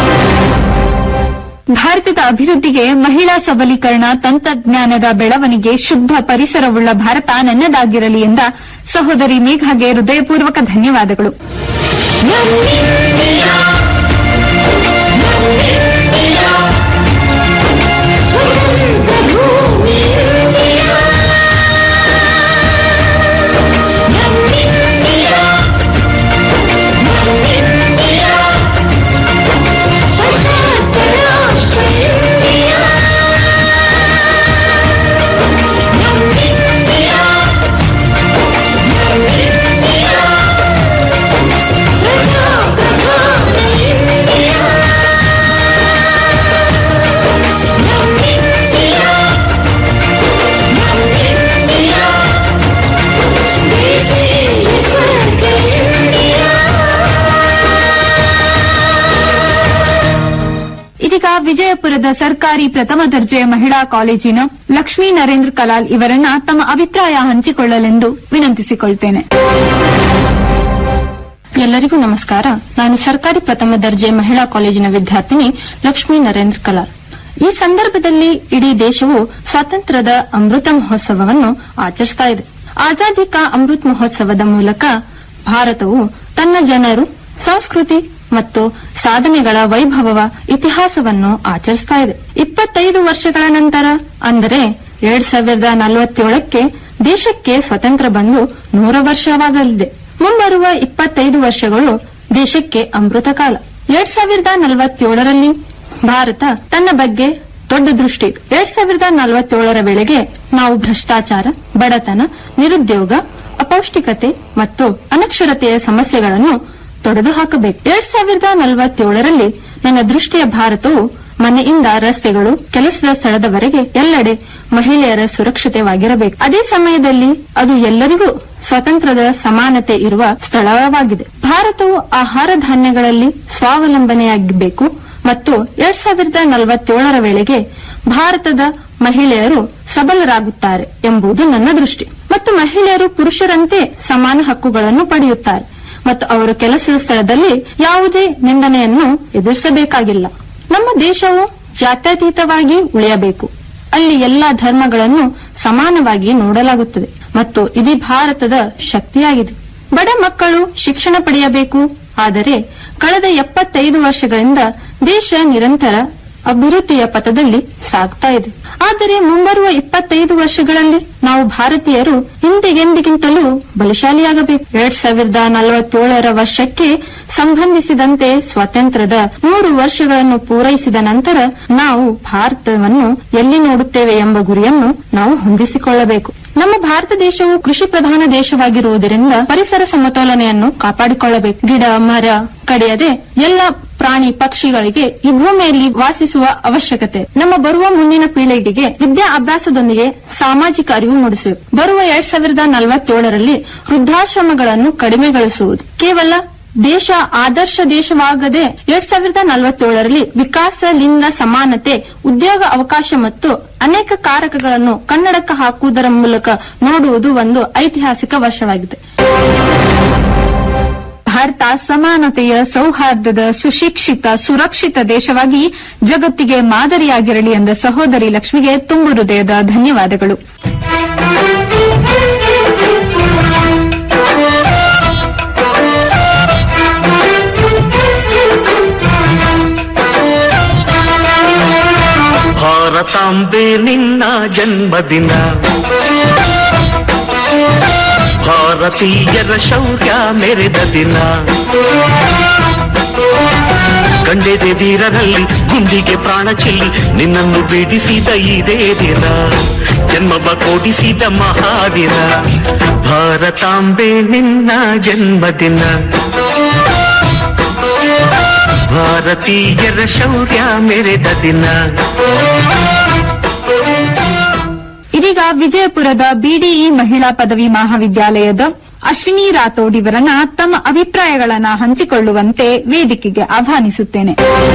Speaker 10: ಭಾರತದ ಅಭಿವೃದ್ಧಿಗೆ ಮಹಿಳಾ ಸಬಲೀಕರಣ ತಂತ್ರಜ್ಞಾನದ ಬೆಳವಣಿಗೆ ಶುದ್ಧ ಪರಿಸರವುಳ್ಳ ಭಾರತ ನನ್ನದಾಗಿರಲಿ ಎಂದ ಸಹೋದರಿ ಮೇಘಾಗೆ ಹೃದಯಪೂರ್ವಕ ಧನ್ಯವಾದಗಳು ಇದೀಗ ವಿಜಯಪುರದ ಸರ್ಕಾರಿ ಪ್ರಥಮ ದರ್ಜೆಯ ಮಹಿಳಾ ಕಾಲೇಜಿನ ಲಕ್ಷ್ಮೀ ನರೇಂದ್ರ ಕಲಾಲ್ ಇವರನ್ನ ತಮ್ಮ ಅಭಿಪ್ರಾಯ ಹಂಚಿಕೊಳ್ಳಲೆಂದು ವಿನಂತಿಸಿಕೊಳ್ತೇನೆ
Speaker 11: ಎಲ್ಲರಿಗೂ ನಮಸ್ಕಾರ ನಾನು ಸರ್ಕಾರಿ ಪ್ರಥಮ ದರ್ಜೆ ಮಹಿಳಾ ಕಾಲೇಜಿನ ವಿದ್ಯಾರ್ಥಿನಿ ಲಕ್ಷ್ಮೀ ನರೇಂದ್ರ ಕಲಾಲ್ ಈ ಸಂದರ್ಭದಲ್ಲಿ ಇಡೀ ದೇಶವು ಸ್ವಾತಂತ್ರ್ಯದ ಅಮೃತ ಮಹೋತ್ಸವವನ್ನು ಆಚರಿಸ್ತಾ ಇದೆ ಆಜಾದಿ ಕಾ ಅಮೃತ್ ಮಹೋತ್ಸವದ ಮೂಲಕ ಭಾರತವು ತನ್ನ ಜನರು ಸಂಸ್ಕೃತಿ ಮತ್ತು ಸಾಧನೆಗಳ ವೈಭವ ಇತಿಹಾಸವನ್ನು ಆಚರಿಸ್ತಾ ಇದೆ ಇಪ್ಪತ್ತೈದು ವರ್ಷಗಳ ನಂತರ ಅಂದರೆ ಎರಡ್ ಸಾವಿರದ ನಲವತ್ತೇಳಕ್ಕೆ ದೇಶಕ್ಕೆ ಸ್ವತಂತ್ರ ಬಂದು ನೂರ ವರ್ಷವಾಗಲಿದೆ ಮುಂಬರುವ ಇಪ್ಪತ್ತೈದು ವರ್ಷಗಳು ದೇಶಕ್ಕೆ ಅಮೃತ ಕಾಲ ಎರಡ್ ಸಾವಿರದ ನಲವತ್ತೇಳರಲ್ಲಿ ಭಾರತ ತನ್ನ ಬಗ್ಗೆ ದೊಡ್ಡ ದೃಷ್ಟಿ ಇದೆ. ಎರಡ್ ಸಾವಿರದ ನಲವತ್ತೇಳರ ವೇಳೆಗೆ ನಾವು ಭ್ರಷ್ಟಾಚಾರ ಬಡತನ ನಿರುದ್ಯೋಗ ಅಪೌಷ್ಟಿಕತೆ ಮತ್ತು ಅನಕ್ಷರತೆಯ ಸಮಸ್ಯೆಗಳನ್ನು ತೊಡೆದು ಹಾಕಬೇಕು ಎರಡ್ ಸಾವಿರದ ನಲವತ್ತೇಳರಲ್ಲಿ ನನ್ನ ದೃಷ್ಟಿಯ ಭಾರತವು ಮನೆಯಿಂದ ರಸ್ತೆಗಳು ಕೆಲಸದ ಸ್ಥಳದವರೆಗೆ ಎಲ್ಲೆಡೆ ಮಹಿಳೆಯರ ಸುರಕ್ಷಿತವಾಗಿರಬೇಕು ಅದೇ ಸಮಯದಲ್ಲಿ ಅದು ಎಲ್ಲರಿಗೂ ಸ್ವಾತಂತ್ರ್ಯದ ಸಮಾನತೆ ಇರುವ ಸ್ಥಳವಾಗಿದೆ ಭಾರತವು ಆಹಾರ ಧಾನ್ಯಗಳಲ್ಲಿ ಸ್ವಾವಲಂಬನೆಯಾಗಬೇಕು ಮತ್ತು ಎರಡ್ ಸಾವಿರದ ನಲವತ್ತೇಳರ ವೇಳೆಗೆ ಭಾರತದ ಮಹಿಳೆಯರು ಸಬಲರಾಗುತ್ತಾರೆ ಎಂಬುದು ನನ್ನ ದೃಷ್ಟಿ ಮತ್ತು ಮಹಿಳೆಯರು ಪುರುಷರಂತೆ ಸಮಾನ ಹಕ್ಕುಗಳನ್ನು ಪಡೆಯುತ್ತಾರೆ ಮತ್ತು ಅವರು ಕೆಲಸದ ಸ್ಥಳದಲ್ಲಿ ಯಾವುದೇ ನಿಂದನೆಯನ್ನು ಎದುರಿಸಬೇಕಾಗಿಲ್ಲ ನಮ್ಮ ದೇಶವು ಜಾತ್ಯತೀತವಾಗಿ ಉಳಿಯಬೇಕು ಅಲ್ಲಿ ಎಲ್ಲಾ ಧರ್ಮಗಳನ್ನು ಸಮಾನವಾಗಿ ನೋಡಲಾಗುತ್ತದೆ ಮತ್ತು ಇದು ಭಾರತದ ಶಕ್ತಿಯಾಗಿದೆ ಬಡ ಮಕ್ಕಳು ಶಿಕ್ಷಣ ಪಡೆಯಬೇಕು ಆದರೆ ಕಳೆದ ಎಪ್ಪತ್ತೈದು ವರ್ಷಗಳಿಂದ ದೇಶ ನಿರಂತರ ಅಭಿವೃದ್ಧಿಯ ಪಥದಲ್ಲಿ ಸಾಗ್ತಾ ಇದೆ ಆದರೆ ಮುಂಬರುವ ಇಪ್ಪತ್ತೈದು ವರ್ಷಗಳಲ್ಲಿ ನಾವು ಭಾರತೀಯರು ಹಿಂದೆಗೆಂದಿಗಿಂತಲೂ ಬಲಶಾಲಿಯಾಗಬೇಕು ಎರಡ್ ಸಾವಿರದ ನಲವತ್ತೇಳರ ವರ್ಷಕ್ಕೆ ಸಂಬಂಧಿಸಿದಂತೆ ಸ್ವಾತಂತ್ರ್ಯದ ನೂರು ವರ್ಷಗಳನ್ನು ಪೂರೈಸಿದ ನಂತರ ನಾವು ಭಾರತವನ್ನು ಎಲ್ಲಿ ನೋಡುತ್ತೇವೆ ಎಂಬ ಗುರಿಯನ್ನು ನಾವು ಹೊಂದಿಸಿಕೊಳ್ಳಬೇಕು ನಮ್ಮ ಭಾರತ ದೇಶವು ಕೃಷಿ ಪ್ರಧಾನ ದೇಶವಾಗಿರುವುದರಿಂದ ಪರಿಸರ ಸಮತೋಲನೆಯನ್ನು ಕಾಪಾಡಿಕೊಳ್ಳಬೇಕು ಗಿಡ ಮರ ಕಡಿಯದೆ ಎಲ್ಲ ಪ್ರಾಣಿ ಪಕ್ಷಿಗಳಿಗೆ ಈ ಭೂಮಿಯಲ್ಲಿ ವಾಸಿಸುವ ಅವಶ್ಯಕತೆ ನಮ್ಮ ಬರುವ ಮುಂದಿನ ಪೀಳಿಗೆಗೆ ವಿದ್ಯಾ ಅಭ್ಯಾಸದೊಂದಿಗೆ ಸಾಮಾಜಿಕ ಅರಿವು ಮೂಡಿಸಬೇಕು ಬರುವ ಎರಡ್ ಸಾವಿರದ ನಲವತ್ತೇಳರಲ್ಲಿ ವೃದ್ಧಾಶ್ರಮಗಳನ್ನು ಕಡಿಮೆಗೊಳಿಸುವುದು ಕೇವಲ ದೇಶ ಆದರ್ಶ ದೇಶವಾಗದೆ ಎರಡ್ ಸಾವಿರದ ನಲವತ್ತೇಳರಲ್ಲಿ ವಿಕಾಸ ಲಿಂಗ ಸಮಾನತೆ ಉದ್ಯೋಗ ಅವಕಾಶ ಮತ್ತು ಅನೇಕ ಕಾರಕಗಳನ್ನು ಕನ್ನಡಕ್ಕೆ ಹಾಕುವುದರ ಮೂಲಕ ನೋಡುವುದು ಒಂದು ಐತಿಹಾಸಿಕ ವರ್ಷವಾಗಿದೆ
Speaker 10: ಭಾರತ ಸಮಾನತೆಯ ಸೌಹಾರ್ದದ ಸುಶಿಕ್ಷಿತ ಸುರಕ್ಷಿತ ದೇಶವಾಗಿ ಜಗತ್ತಿಗೆ ಮಾದರಿಯಾಗಿರಲಿ ಎಂದ ಸಹೋದರಿ ಲಕ್ಷ್ಮಿಗೆ ತುಂಬು ಹೃದಯದ ಧನ್ಯವಾದಗಳು
Speaker 12: ಭಾರತಾಂಬೆ ನಿನ್ನ ಜನ್ಮದಿನ ಭಾರತೀಯರ ಶೌರ್ಯ ಮೆರೆದ ದಿನ ಕಂಡೆದೆ ವೀರರಲ್ಲಿ ಗುಂಡಿಗೆ ಪ್ರಾಣ ಚೆಲ್ಲಿ ನಿನ್ನನ್ನು ಬಿಡಿಸಿದ ಇದೇ ದಿನ ಜನ್ಮವ ಕೊಡಿಸಿದ ಮಹಾದಿನ ಭಾರತಾಂಬೆ ನಿನ್ನ ಜನ್ಮದಿನ ಭಾರತೀಯರ ಶೌರ್ಯ ಮೆರೆದ ದಿನ
Speaker 10: ಇದೀಗ ವಿಜಯಪುರದ ಬಿಡಿಇ ಮಹಿಳಾ ಪದವಿ ಮಹಾವಿದ್ಯಾಲಯದ ಅಶ್ವಿನಿ ರಾಥೋಡ್ ಇವರನ್ನ ತಮ್ಮ ಅಭಿಪ್ರಾಯಗಳನ್ನ ಹಂಚಿಕೊಳ್ಳುವಂತೆ ವೇದಿಕೆಗೆ ಆಹ್ವಾನಿಸುತ್ತೇನೆ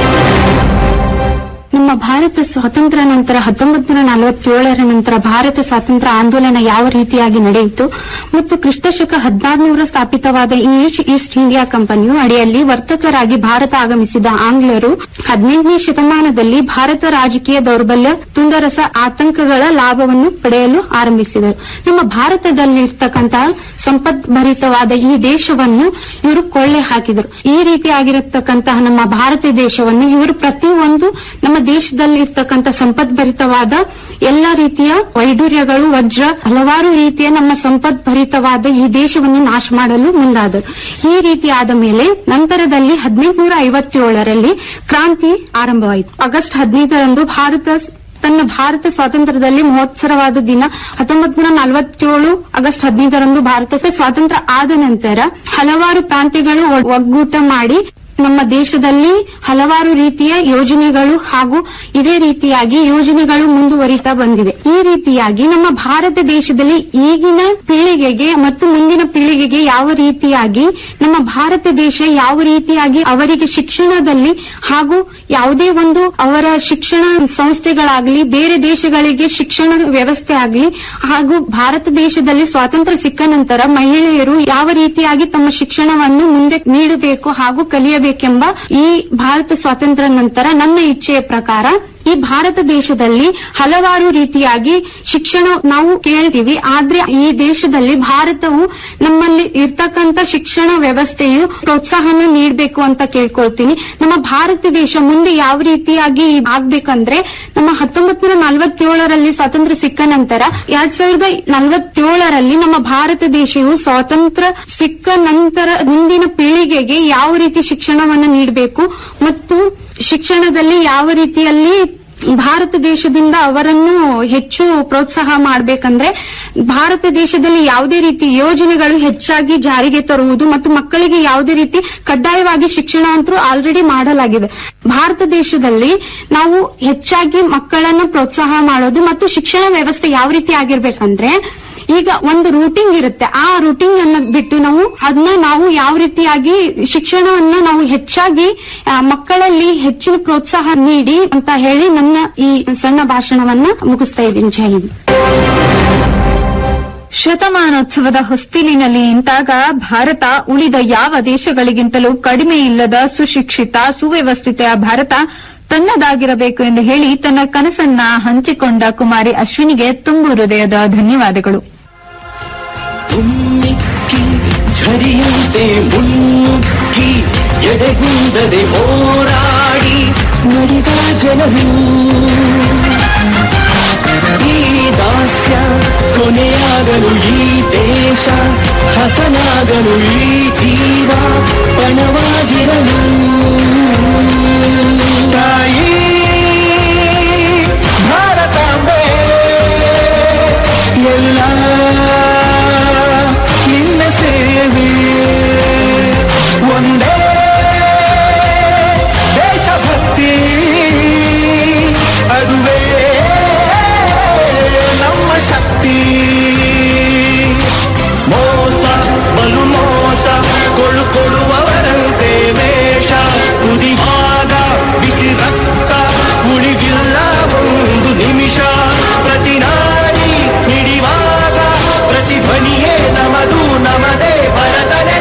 Speaker 15: ನಮ್ಮ ಭಾರತ ಸ್ವಾತಂತ್ರ್ಯ ನಂತರ ಹತ್ತೊಂಬತ್ತು ನೂರ ನಲವತ್ತೇಳರ ನಂತರ ಭಾರತ ಸ್ವಾತಂತ್ರ್ಯ ಆಂದೋಲನ ಯಾವ ರೀತಿಯಾಗಿ ನಡೆಯಿತು ಮತ್ತು ಕ್ರಿಸ್ತಶಕ ಹದಿನಾರುನೂರ ಸ್ಥಾಪಿತವಾದ ಇಂಗ್ಲಿಷ್ ಈಸ್ಟ್ ಇಂಡಿಯಾ ಕಂಪನಿಯು ಅಡಿಯಲ್ಲಿ ವರ್ತಕರಾಗಿ ಭಾರತ ಆಗಮಿಸಿದ ಆಂಗ್ಲರು ಹದಿನೆಂಟನೇ ಶತಮಾನದಲ್ಲಿ ಭಾರತ ರಾಜಕೀಯ ದೌರ್ಬಲ್ಯ ತುಂಡರಸ ಆತಂಕಗಳ ಲಾಭವನ್ನು ಪಡೆಯಲು ಆರಂಭಿಸಿದರು ನಮ್ಮ ಭಾರತದಲ್ಲಿರ್ತಕ್ಕಂತಹ ಸಂಪದ್ಭರಿತವಾದ ಈ ದೇಶವನ್ನು ಇವರು ಕೊಳ್ಳೆ ಹಾಕಿದರು ಈ ರೀತಿಯಾಗಿರತಕ್ಕಂತಹ ನಮ್ಮ ಭಾರತ ದೇಶವನ್ನು ಇವರು ಪ್ರತಿಯೊಂದು ನಮ್ಮ ದೇಶದಲ್ಲಿ ಇರ್ತಕ್ಕಂಥ ಸಂಪದ್ಭರಿತವಾದ ಎಲ್ಲ ರೀತಿಯ ವೈಡೂರ್ಯಗಳು ವಜ್ರ ಹಲವಾರು ರೀತಿಯ ನಮ್ಮ ಸಂಪದ್ಭರಿತವಾದ ಈ ದೇಶವನ್ನು ನಾಶ ಮಾಡಲು ಮುಂದಾದರು ಈ ರೀತಿ ಆದ ಮೇಲೆ ನಂತರದಲ್ಲಿ ಹದಿನೆಂಟುನೂರ ಐವತ್ತೇಳರಲ್ಲಿ ಕ್ರಾಂತಿ ಆರಂಭವಾಯಿತು ಆಗಸ್ಟ್ ಹದಿನೈದರಂದು ಭಾರತ ತನ್ನ ಭಾರತ ಸ್ವಾತಂತ್ರ್ಯದಲ್ಲಿ ಮಹೋತ್ಸವವಾದ ದಿನ ಹತ್ತೊಂಬತ್ತು ನೂರ ನಲವತ್ತೇಳು ಆಗಸ್ಟ್ ಹದಿನೈದರಂದು ಭಾರತ ಸ್ವಾತಂತ್ರ್ಯ ಆದ ನಂತರ ಹಲವಾರು ಪ್ರಾಂತ್ಯಗಳು ಒ- ಒಗ್ಗೂಟ ಮಾಡಿ ನಮ್ಮ ದೇಶದಲ್ಲಿ ಹಲವಾರು ರೀತಿಯ ಯೋಜನೆಗಳು ಹಾಗೂ ಇದೇ ರೀತಿಯಾಗಿ ಯೋಜನೆಗಳು ಮುಂದುವರಿತಾ ಬಂದಿದೆ ಈ ರೀತಿಯಾಗಿ ನಮ್ಮ ಭಾರತ ದೇಶದಲ್ಲಿ ಈಗಿನ ಪೀಳಿಗೆಗೆ ಮತ್ತು ಮುಂದಿನ ಪೀಳಿಗೆಗೆ ಯಾವ ರೀತಿಯಾಗಿ ನಮ್ಮ ಭಾರತ ದೇಶ ಯಾವ ರೀತಿಯಾಗಿ ಅವರಿಗೆ ಶಿಕ್ಷಣದಲ್ಲಿ ಹಾಗೂ ಯಾವುದೇ ಒಂದು ಅವರ ಶಿಕ್ಷಣ ಸಂಸ್ಥೆಗಳಾಗಲಿ ಬೇರೆ ದೇಶಗಳಿಗೆ ಶಿಕ್ಷಣ ವ್ಯವಸ್ಥೆ ಆಗಲಿ ಹಾಗೂ ಭಾರತ ದೇಶದಲ್ಲಿ ಸ್ವಾತಂತ್ರ್ಯ ಸಿಕ್ಕ ನಂತರ ಮಹಿಳೆಯರು ಯಾವ ರೀತಿಯಾಗಿ ತಮ್ಮ ಶಿಕ್ಷಣವನ್ನು ಮುಂದೆ ನೀಡಬೇಕು ಹಾಗೂ ಕಲಿಯಬೇಕೆಂಬ ಈ ಭಾರತ ಸ್ವಾತಂತ್ರ್ಯ ನಂತರ ನನ್ನ ಇಚ್ಛೆಯ ಪ್ರಕಾರ ಈ ಭಾರತ ದೇಶದಲ್ಲಿ ಹಲವಾರು ರೀತಿಯಾಗಿ ಶಿಕ್ಷಣ ನಾವು ಕೇಳ್ತೀವಿ ಆದ್ರೆ ಈ ದೇಶದಲ್ಲಿ ಭಾರತವು ನಮ್ಮಲ್ಲಿ ಇರ್ತಕ್ಕಂಥ ಶಿಕ್ಷಣ ವ್ಯವಸ್ಥೆಯು ಪ್ರೋತ್ಸಾಹನ ನೀಡಬೇಕು ಅಂತ ಕೇಳ್ಕೊಳ್ತೀನಿ ನಮ್ಮ ಭಾರತ ದೇಶ ಮುಂದೆ ಯಾವ ರೀತಿಯಾಗಿ ಆಗ್ಬೇಕಂದ್ರೆ ನಮ್ಮ ಹತ್ತೊಂಬತ್ತು ನೂರ ನಲವತ್ತೇಳರಲ್ಲಿ ಸ್ವಾತಂತ್ರ್ಯ ಸಿಕ್ಕ ನಂತರ ಎರಡ್ ಸಾವಿರದ ನಲವತ್ತೇಳರಲ್ಲಿ ನಮ್ಮ ಭಾರತ ದೇಶವು ಸ್ವಾತಂತ್ರ್ಯ ಸಿಕ್ಕ ನಂತರ ಮುಂದಿನ ಪೀಳಿಗೆಗೆ ಯಾವ ರೀತಿ ಶಿಕ್ಷಣವನ್ನು ನೀಡಬೇಕು ಮತ್ತು
Speaker 10: ಶಿಕ್ಷಣದಲ್ಲಿ ಯಾವ ರೀತಿಯಲ್ಲಿ ಭಾರತ ದೇಶದಿಂದ ಅವರನ್ನು ಹೆಚ್ಚು ಪ್ರೋತ್ಸಾಹ ಮಾಡಬೇಕಂದ್ರೆ ಭಾರತ ದೇಶದಲ್ಲಿ ಯಾವುದೇ ರೀತಿ ಯೋಜನೆಗಳು ಹೆಚ್ಚಾಗಿ ಜಾರಿಗೆ ತರುವುದು ಮತ್ತು ಮಕ್ಕಳಿಗೆ ಯಾವುದೇ ರೀತಿ ಕಡ್ಡಾಯವಾಗಿ ಶಿಕ್ಷಣವಂತರೂ ಆಲ್ರೆಡಿ ಮಾಡಲಾಗಿದೆ ಭಾರತ ದೇಶದಲ್ಲಿ ನಾವು ಹೆಚ್ಚಾಗಿ ಮಕ್ಕಳನ್ನು ಪ್ರೋತ್ಸಾಹ ಮಾಡೋದು ಮತ್ತು ಶಿಕ್ಷಣ ವ್ಯವಸ್ಥೆ ಯಾವ ರೀತಿ ಆಗಿರ್ಬೇಕಂದ್ರೆ ಈಗ ಒಂದು ರೂಟಿಂಗ್ ಇರುತ್ತೆ ಆ ರೂಟಿಂಗ್ ಅನ್ನ ಬಿಟ್ಟು ನಾವು ಅದನ್ನ ನಾವು ಯಾವ ರೀತಿಯಾಗಿ ಶಿಕ್ಷಣವನ್ನ ನಾವು ಹೆಚ್ಚಾಗಿ ಆ, ಮಕ್ಕಳಲ್ಲಿ ಹೆಚ್ಚಿನ ಪ್ರೋತ್ಸಾಹ ನೀಡಿ ಅಂತ ಹೇಳಿ ನನ್ನ ಈ ಸಣ್ಣ ಭಾಷಣವನ್ನ ಮುಗಿಸ್ತಾ ಇದ್ದೀನಿ ಜೈ ಹಿಂದ್ ಶತಮಾನೋತ್ಸವದ ಹೊಸ್ತಿಲಿನಲ್ಲಿ ನಿಂತಾಗ ಭಾರತ ಉಳಿದ ಯಾವ ದೇಶಗಳಿಗಿಂತಲೂ ಕಡಿಮೆ ಇಲ್ಲದ ಸುಶಿಕ್ಷಿತ ಸುವ್ಯವಸ್ಥಿತ ಭಾರತ ತನ್ನದಾಗಿರಬೇಕು ಎಂದು ಹೇಳಿ ತನ್ನ ಕನಸನ್ನ ಹಂಚಿಕೊಂಡ ಕುಮಾರಿ ಅಶ್ವಿನಿಗೆ ತುಂಬು ಹೃದಯದ ಧನ್ಯವಾದಗಳು
Speaker 16: ತುಮ್ಮಿಕ್ಕಿ ಝರಿಯಂತೆ ಮುನ್ನುಗ್ಗಿ ಎದೆಗುಂದದೆ ಹೋರಾಡಿ ನಡೆದ ಜನರು ಈ ದಾಸ್ಯ ಕೊನೆಯಾಗಲು ಈ ದೇಶ ಹಸನಾಗಲು ಈ ಜೀವ ಪಣವಾಗಿರಲು ತಾಯಿ ಭಾರತಾಂಬೆ ಎಲ್ಲ ನಿನ್ನ ಸೇವೆ ಒಂದೇ ದೇಶಭಕ್ತಿ ಅದುವೇ ನಮ್ಮ ಶಕ್ತಿ ಮೋಸ ಬಲು ಮೋಸ ಕೊಳು ಕೊಡುವವರಂತೆ ವೇಷ ತುದಿಭಾಗ ಬಿಸಿ ರಕ್ತ ಉಳಿಗಿಲ್ಲ ಒಂದು ನಿಮಿಷ ಪ್ರತಿ ನಾಡಿ ಹಿಡಿವಾಗ ಪ್ರತಿಧ್ವನಿಯೇ ನಮದು ನಮದೇ ಭರತನೆಲ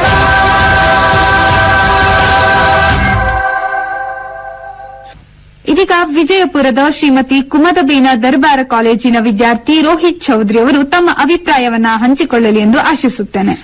Speaker 10: ಇದೀಗ ವಿಜಯಪುರದ ಶ್ರೀಮತಿ ಕುಮದಬೇನ ದರ್ಬಾರ ಕಾಲೇಜಿನ ವಿದ್ಯಾರ್ಥಿ ರೋಹಿತ್ ಚೌಧರಿ ಅವರು ತಮ್ಮ ಅಭಿಪ್ರಾಯವನ್ನ ಹಂಚಿಕೊಳ್ಳಲಿ ಎಂದು ಆಶಿಸುತ್ತೇನೆ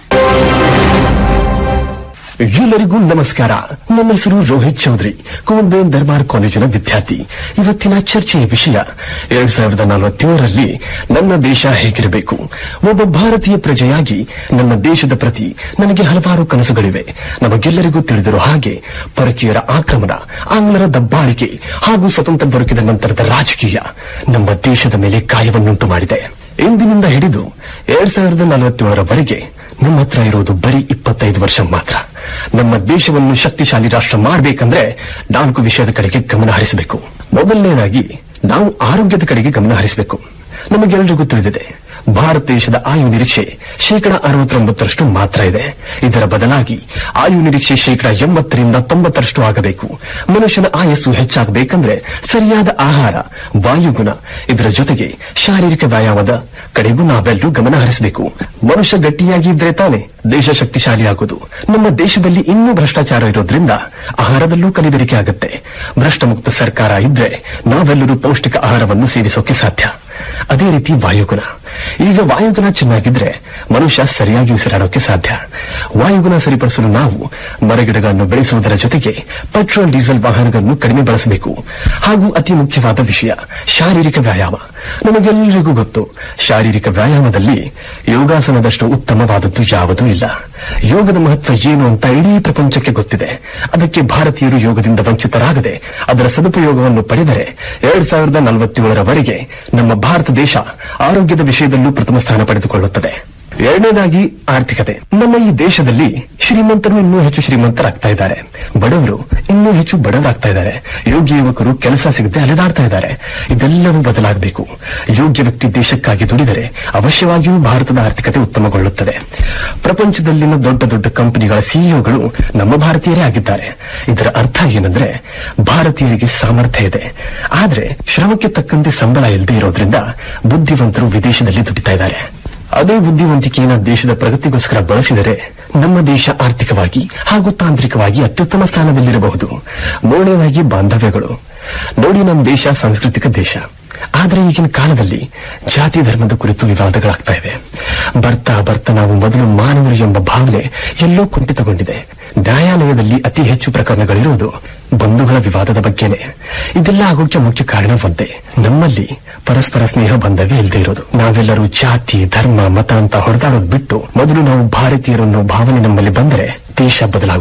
Speaker 17: ಎಲ್ಲರಿಗೂ ನಮಸ್ಕಾರ ನನ್ನ ಹೆಸರು ರೋಹಿತ್ ಚೌಧರಿ ಕುಮಬೇನ್ ದರ್ಬಾರ್ ಕಾಲೇಜಿನ ವಿದ್ಯಾರ್ಥಿ ಇವತ್ತಿನ ಚರ್ಚೆಯ ವಿಷಯ ಎರಡ್ ಸಾವಿರದ ನಲವತ್ತೇಳರಲ್ಲಿ ನನ್ನ ದೇಶ ಹೇಗಿರಬೇಕು ಒಬ್ಬ ಭಾರತೀಯ ಪ್ರಜೆಯಾಗಿ ನನ್ನ ದೇಶದ ಪ್ರತಿ ನನಗೆ ಹಲವಾರು ಕನಸುಗಳಿವೆ ನಮಗೆಲ್ಲರಿಗೂ ತಿಳಿದಿರೋ ಹಾಗೆ ಪರಕೀಯರ ಆಕ್ರಮಣ ಆಂಗ್ಲರ ದಬ್ಬಾಳಿಕೆ ಹಾಗೂ ಸ್ವತಂತ್ರ ದೊರಕಿದ ನಂತರದ ರಾಜಕೀಯ ನಮ್ಮ ದೇಶದ ಮೇಲೆ ಕಾಯವನ್ನುಂಟು ಮಾಡಿದೆ ಇಂದಿನಿಂದ ಹಿಡಿದು ಎರಡ್ ಸಾವಿರದ ನಲವತ್ತೇಳರವರೆಗೆ ನಮ್ಮ ಹತ್ರ ಇರೋದು ಬರೀ ಇಪ್ಪತ್ತೈದು ವರ್ಷ ಮಾತ್ರ ನಮ್ಮ ದೇಶವನ್ನು ಶಕ್ತಿಶಾಲಿ ರಾಷ್ಟ್ರ ಮಾಡಬೇಕಂದ್ರೆ ನಾಲ್ಕು ವಿಷಯದ ಕಡೆಗೆ ಗಮನ ಹರಿಸಬೇಕು ಮೊದಲನೇದಾಗಿ ನಾವು ಆರೋಗ್ಯದ ಕಡೆಗೆ ಗಮನ ಹರಿಸಬೇಕು ನಮಗೆಲ್ಲರಿಗೂ ತಿಳಿದಿದೆ ಭಾರತ ದೇಶದ ಆಯು ನಿರೀಕ್ಷೆ ಶೇಕಡ ಅರವತ್ತೊಂಬತ್ತರಷ್ಟು ಮಾತ್ರ ಇದೆ ಇದರ ಬದಲಾಗಿ ಆಯು ನಿರೀಕ್ಷೆ ಶೇಕಡ ಎಂಬತ್ತರಿಂದ ತೊಂಬತ್ತರಷ್ಟು ಆಗಬೇಕು ಮನುಷ್ಯನ ಆಯಸ್ಸು ಹೆಚ್ಚಾಗಬೇಕಂದ್ರೆ ಸರಿಯಾದ ಆಹಾರ ವಾಯುಗುಣ ಇದರ ಜೊತೆಗೆ ಶಾರೀರಿಕ ವ್ಯಾಯಾಮದ ಕಡೆಗೂ ನಾವೆಲ್ಲರೂ ಗಮನ ಹರಿಸಬೇಕು ಮನುಷ್ಯ ಗಟ್ಟಿಯಾಗಿ ಇದ್ರೆ ತಾನೆ ದೇಶ ಶಕ್ತಿಶಾಲಿಯಾಗುವುದು ನಮ್ಮ ದೇಶದಲ್ಲಿ ಇನ್ನೂ ಭ್ರಷ್ಟಾಚಾರ ಇರೋದ್ರಿಂದ ಆಹಾರದಲ್ಲೂ ಕಲಿಬೆರಿಕೆ ಆಗುತ್ತೆ ಭ್ರಷ್ಟಮುಕ್ತ ಸರ್ಕಾರ ಇದ್ರೆ ನಾವೆಲ್ಲರೂ ಪೌಷ್ಟಿಕ ಆಹಾರವನ್ನು ಸೇವಿಸೋಕೆ ಸಾಧ್ಯ ಅದೇ ರೀತಿ ವಾಯುಗುಣ ಈಗ ವಾಯುಗುಣ ಚೆನ್ನಾಗಿದ್ರೆ ಮನುಷ್ಯ ಸರಿಯಾಗಿ ಉಸಿರಾಡೋಕೆ ಸಾಧ್ಯ ವಾಯುಗುಣ ಸರಿಪಡಿಸಲು ನಾವು ಮರಗಿಡಗಳನ್ನು ಬೆಳೆಸುವುದರ ಜೊತೆಗೆ ಪೆಟ್ರೋಲ್ ಡೀಸೆಲ್ ವಾಹನಗಳನ್ನು ಕಡಿಮೆ ಬಳಸಬೇಕು ಹಾಗೂ ಅತಿ ಮುಖ್ಯವಾದ ವಿಷಯ ಶಾರೀರಿಕ ವ್ಯಾಯಾಮ ನಮಗೆಲ್ಲರಿಗೂ ಗೊತ್ತು ಶಾರೀರಿಕ ವ್ಯಾಯಾಮದಲ್ಲಿ ಯೋಗಾಸನದಷ್ಟು ಉತ್ತಮವಾದದ್ದು ಯಾವುದೂ ಇಲ್ಲ ಯೋಗದ ಮಹತ್ವ ಏನು ಅಂತ ಇಡೀ ಪ್ರಪಂಚಕ್ಕೆ ಗೊತ್ತಿದೆ ಅದಕ್ಕೆ ಭಾರತೀಯರು ಯೋಗದಿಂದ ವಂಚಿತರಾಗದೆ ಅದರ ಸದುಪಯೋಗವನ್ನು ಪಡೆದರೆ ಎರಡ್ ಸಾವಿರದ ನಲವತ್ತೇಳರವರೆಗೆ ನಮ್ಮ ಭಾರತ ದೇಶ ಆರೋಗ್ಯದ ವಿಷಯದಲ್ಲೂ ಪ್ರಥಮ ಸ್ಥಾನ ಪಡೆದುಕೊಳ್ಳುತ್ತದೆ ಎರಡನೇದಾಗಿ ಆರ್ಥಿಕತೆ ನಮ್ಮ ಈ ದೇಶದಲ್ಲಿ ಶ್ರೀಮಂತರು ಇನ್ನೂ ಹೆಚ್ಚು ಶ್ರೀಮಂತರಾಗ್ತಾ ಇದ್ದಾರೆ ಬಡವರು ಇನ್ನೂ ಹೆಚ್ಚು ಬಡವರಾಗ್ತಾ ಇದ್ದಾರೆ ಯೋಗ್ಯ ಯುವಕರು ಕೆಲಸ ಸಿಗದೆ ಅಲೆದಾಡ್ತಾ ಇದ್ದಾರೆ ಇದೆಲ್ಲವೂ ಬದಲಾಗಬೇಕು ಯೋಗ್ಯ ವ್ಯಕ್ತಿ ದೇಶಕ್ಕಾಗಿ ದುಡಿದರೆ ಅವಶ್ಯವಾಗಿಯೂ ಭಾರತದ ಆರ್ಥಿಕತೆ ಉತ್ತಮಗೊಳ್ಳುತ್ತದೆ ಪ್ರಪಂಚದಲ್ಲಿನ ದೊಡ್ಡ ದೊಡ್ಡ ಕಂಪನಿಗಳ ಸಿಇಒಗಳು ನಮ್ಮ ಭಾರತೀಯರೇ ಆಗಿದ್ದಾರೆ ಇದರ ಅರ್ಥ ಏನಂದ್ರೆ ಭಾರತೀಯರಿಗೆ ಸಾಮರ್ಥ್ಯ ಇದೆ ಆದ್ರೆ ಶ್ರಮಕ್ಕೆ ತಕ್ಕಂತೆ ಸಂಬಳ ಇಲ್ಲದೆ ಇರೋದ್ರಿಂದ ಬುದ್ಧಿವಂತರು ವಿದೇಶದಲ್ಲಿ ದುಡಿತಾ ಇದ್ದಾರೆ ಅದೇ ಬುದ್ಧಿವಂತಿಕೆಯನ್ನು ದೇಶದ ಪ್ರಗತಿಗೋಸ್ಕರ ಬಳಸಿದರೆ ನಮ್ಮ ದೇಶ ಆರ್ಥಿಕವಾಗಿ ಹಾಗೂ ತಾಂತ್ರಿಕವಾಗಿ ಅತ್ಯುತ್ತಮ ಸ್ಥಾನದಲ್ಲಿರಬಹುದು ಮೂರನೇದಾಗಿ ಬಾಂಧವ್ಯಗಳು ನೋಡಿ ನಮ್ಮ ದೇಶ ಸಾಂಸ್ಕೃತಿಕ ದೇಶ ಆದರೆ ಈಗಿನ ಕಾಲದಲ್ಲಿ ಜಾತಿ ಧರ್ಮದ ಕುರಿತು ವಿವಾದಗಳಾಗ್ತಾ ಇವೆ ಬರ್ತಾ ಬರ್ತಾ ನಾವು ಮೊದಲು ಮಾನವರು ಎಂಬ ಭಾವನೆ ಎಲ್ಲೋ ಕುಂಠಿತಗೊಂಡಿದೆ ನ್ಯಾಯಾಲಯದಲ್ಲಿ ಅತಿ ಹೆಚ್ಚು ಪ್ರಕರಣಗಳಿರುವುದು ಬಂಧುಗಳ ವಿವಾದದ ಬಗ್ಗೆನೆ ಇದೆಲ್ಲ ಆಗೋಕ್ಕೆ ಮುಖ್ಯ ಕಾರಣ ಒಂದೇ ನಮ್ಮಲ್ಲಿ ಪರಸ್ಪರ ಸ್ನೇಹ ಬಂಧವೇ ಇಲ್ಲದೆ ಇರೋದು ನಾವೆಲ್ಲರೂ ಜಾತಿ ಧರ್ಮ ಮತ ಅಂತ ಹೊಡೆದಾಡೋದು ಬಿಟ್ಟು ಮೊದಲು ನಾವು ಭಾರತೀಯರನ್ನು ಭಾವನೆ ನಮ್ಮಲ್ಲಿ ಬಂದರೆ ದೇಶ ಬದಲಾಗುತ್ತೆ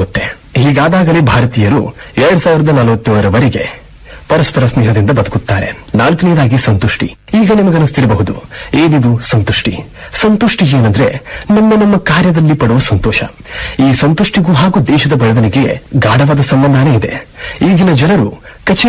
Speaker 17: ಹೀಗಾದಾಗಲೇ ಭಾರತೀಯರು ಎರಡ್ ಸಾವಿರದ ನಲವತ್ತೇಳರವರೆಗೆ ಪರಸ್ಪರ ಸ್ನೇಹದಿಂದ ಬದುಕುತ್ತಾರೆ ನಾಲ್ಕನೇದಾಗಿ ಸಂತುಷ್ಟಿ ಈಗ ನಿಮಗನಿಸ್ತಿರಬಹುದು ಏನಿದು ಸಂತುಷ್ಟಿ ಸಂತುಷ್ಟಿ ಏನಂದ್ರೆ ನಮ್ಮ ನಮ್ಮ ಕಾರ್ಯದಲ್ಲಿ ಪಡುವ ಸಂತೋಷ ಈ ಸಂತುಷ್ಟಿಗೂ ಹಾಗೂ ದೇಶದ ಬೆಳವಣಿಗೆಗೆ ಗಾಢವಾದ ಸಂಬಂಧನೇ ಇದೆ ಈಗಿನ ಜನರು ಕಚೇರಿ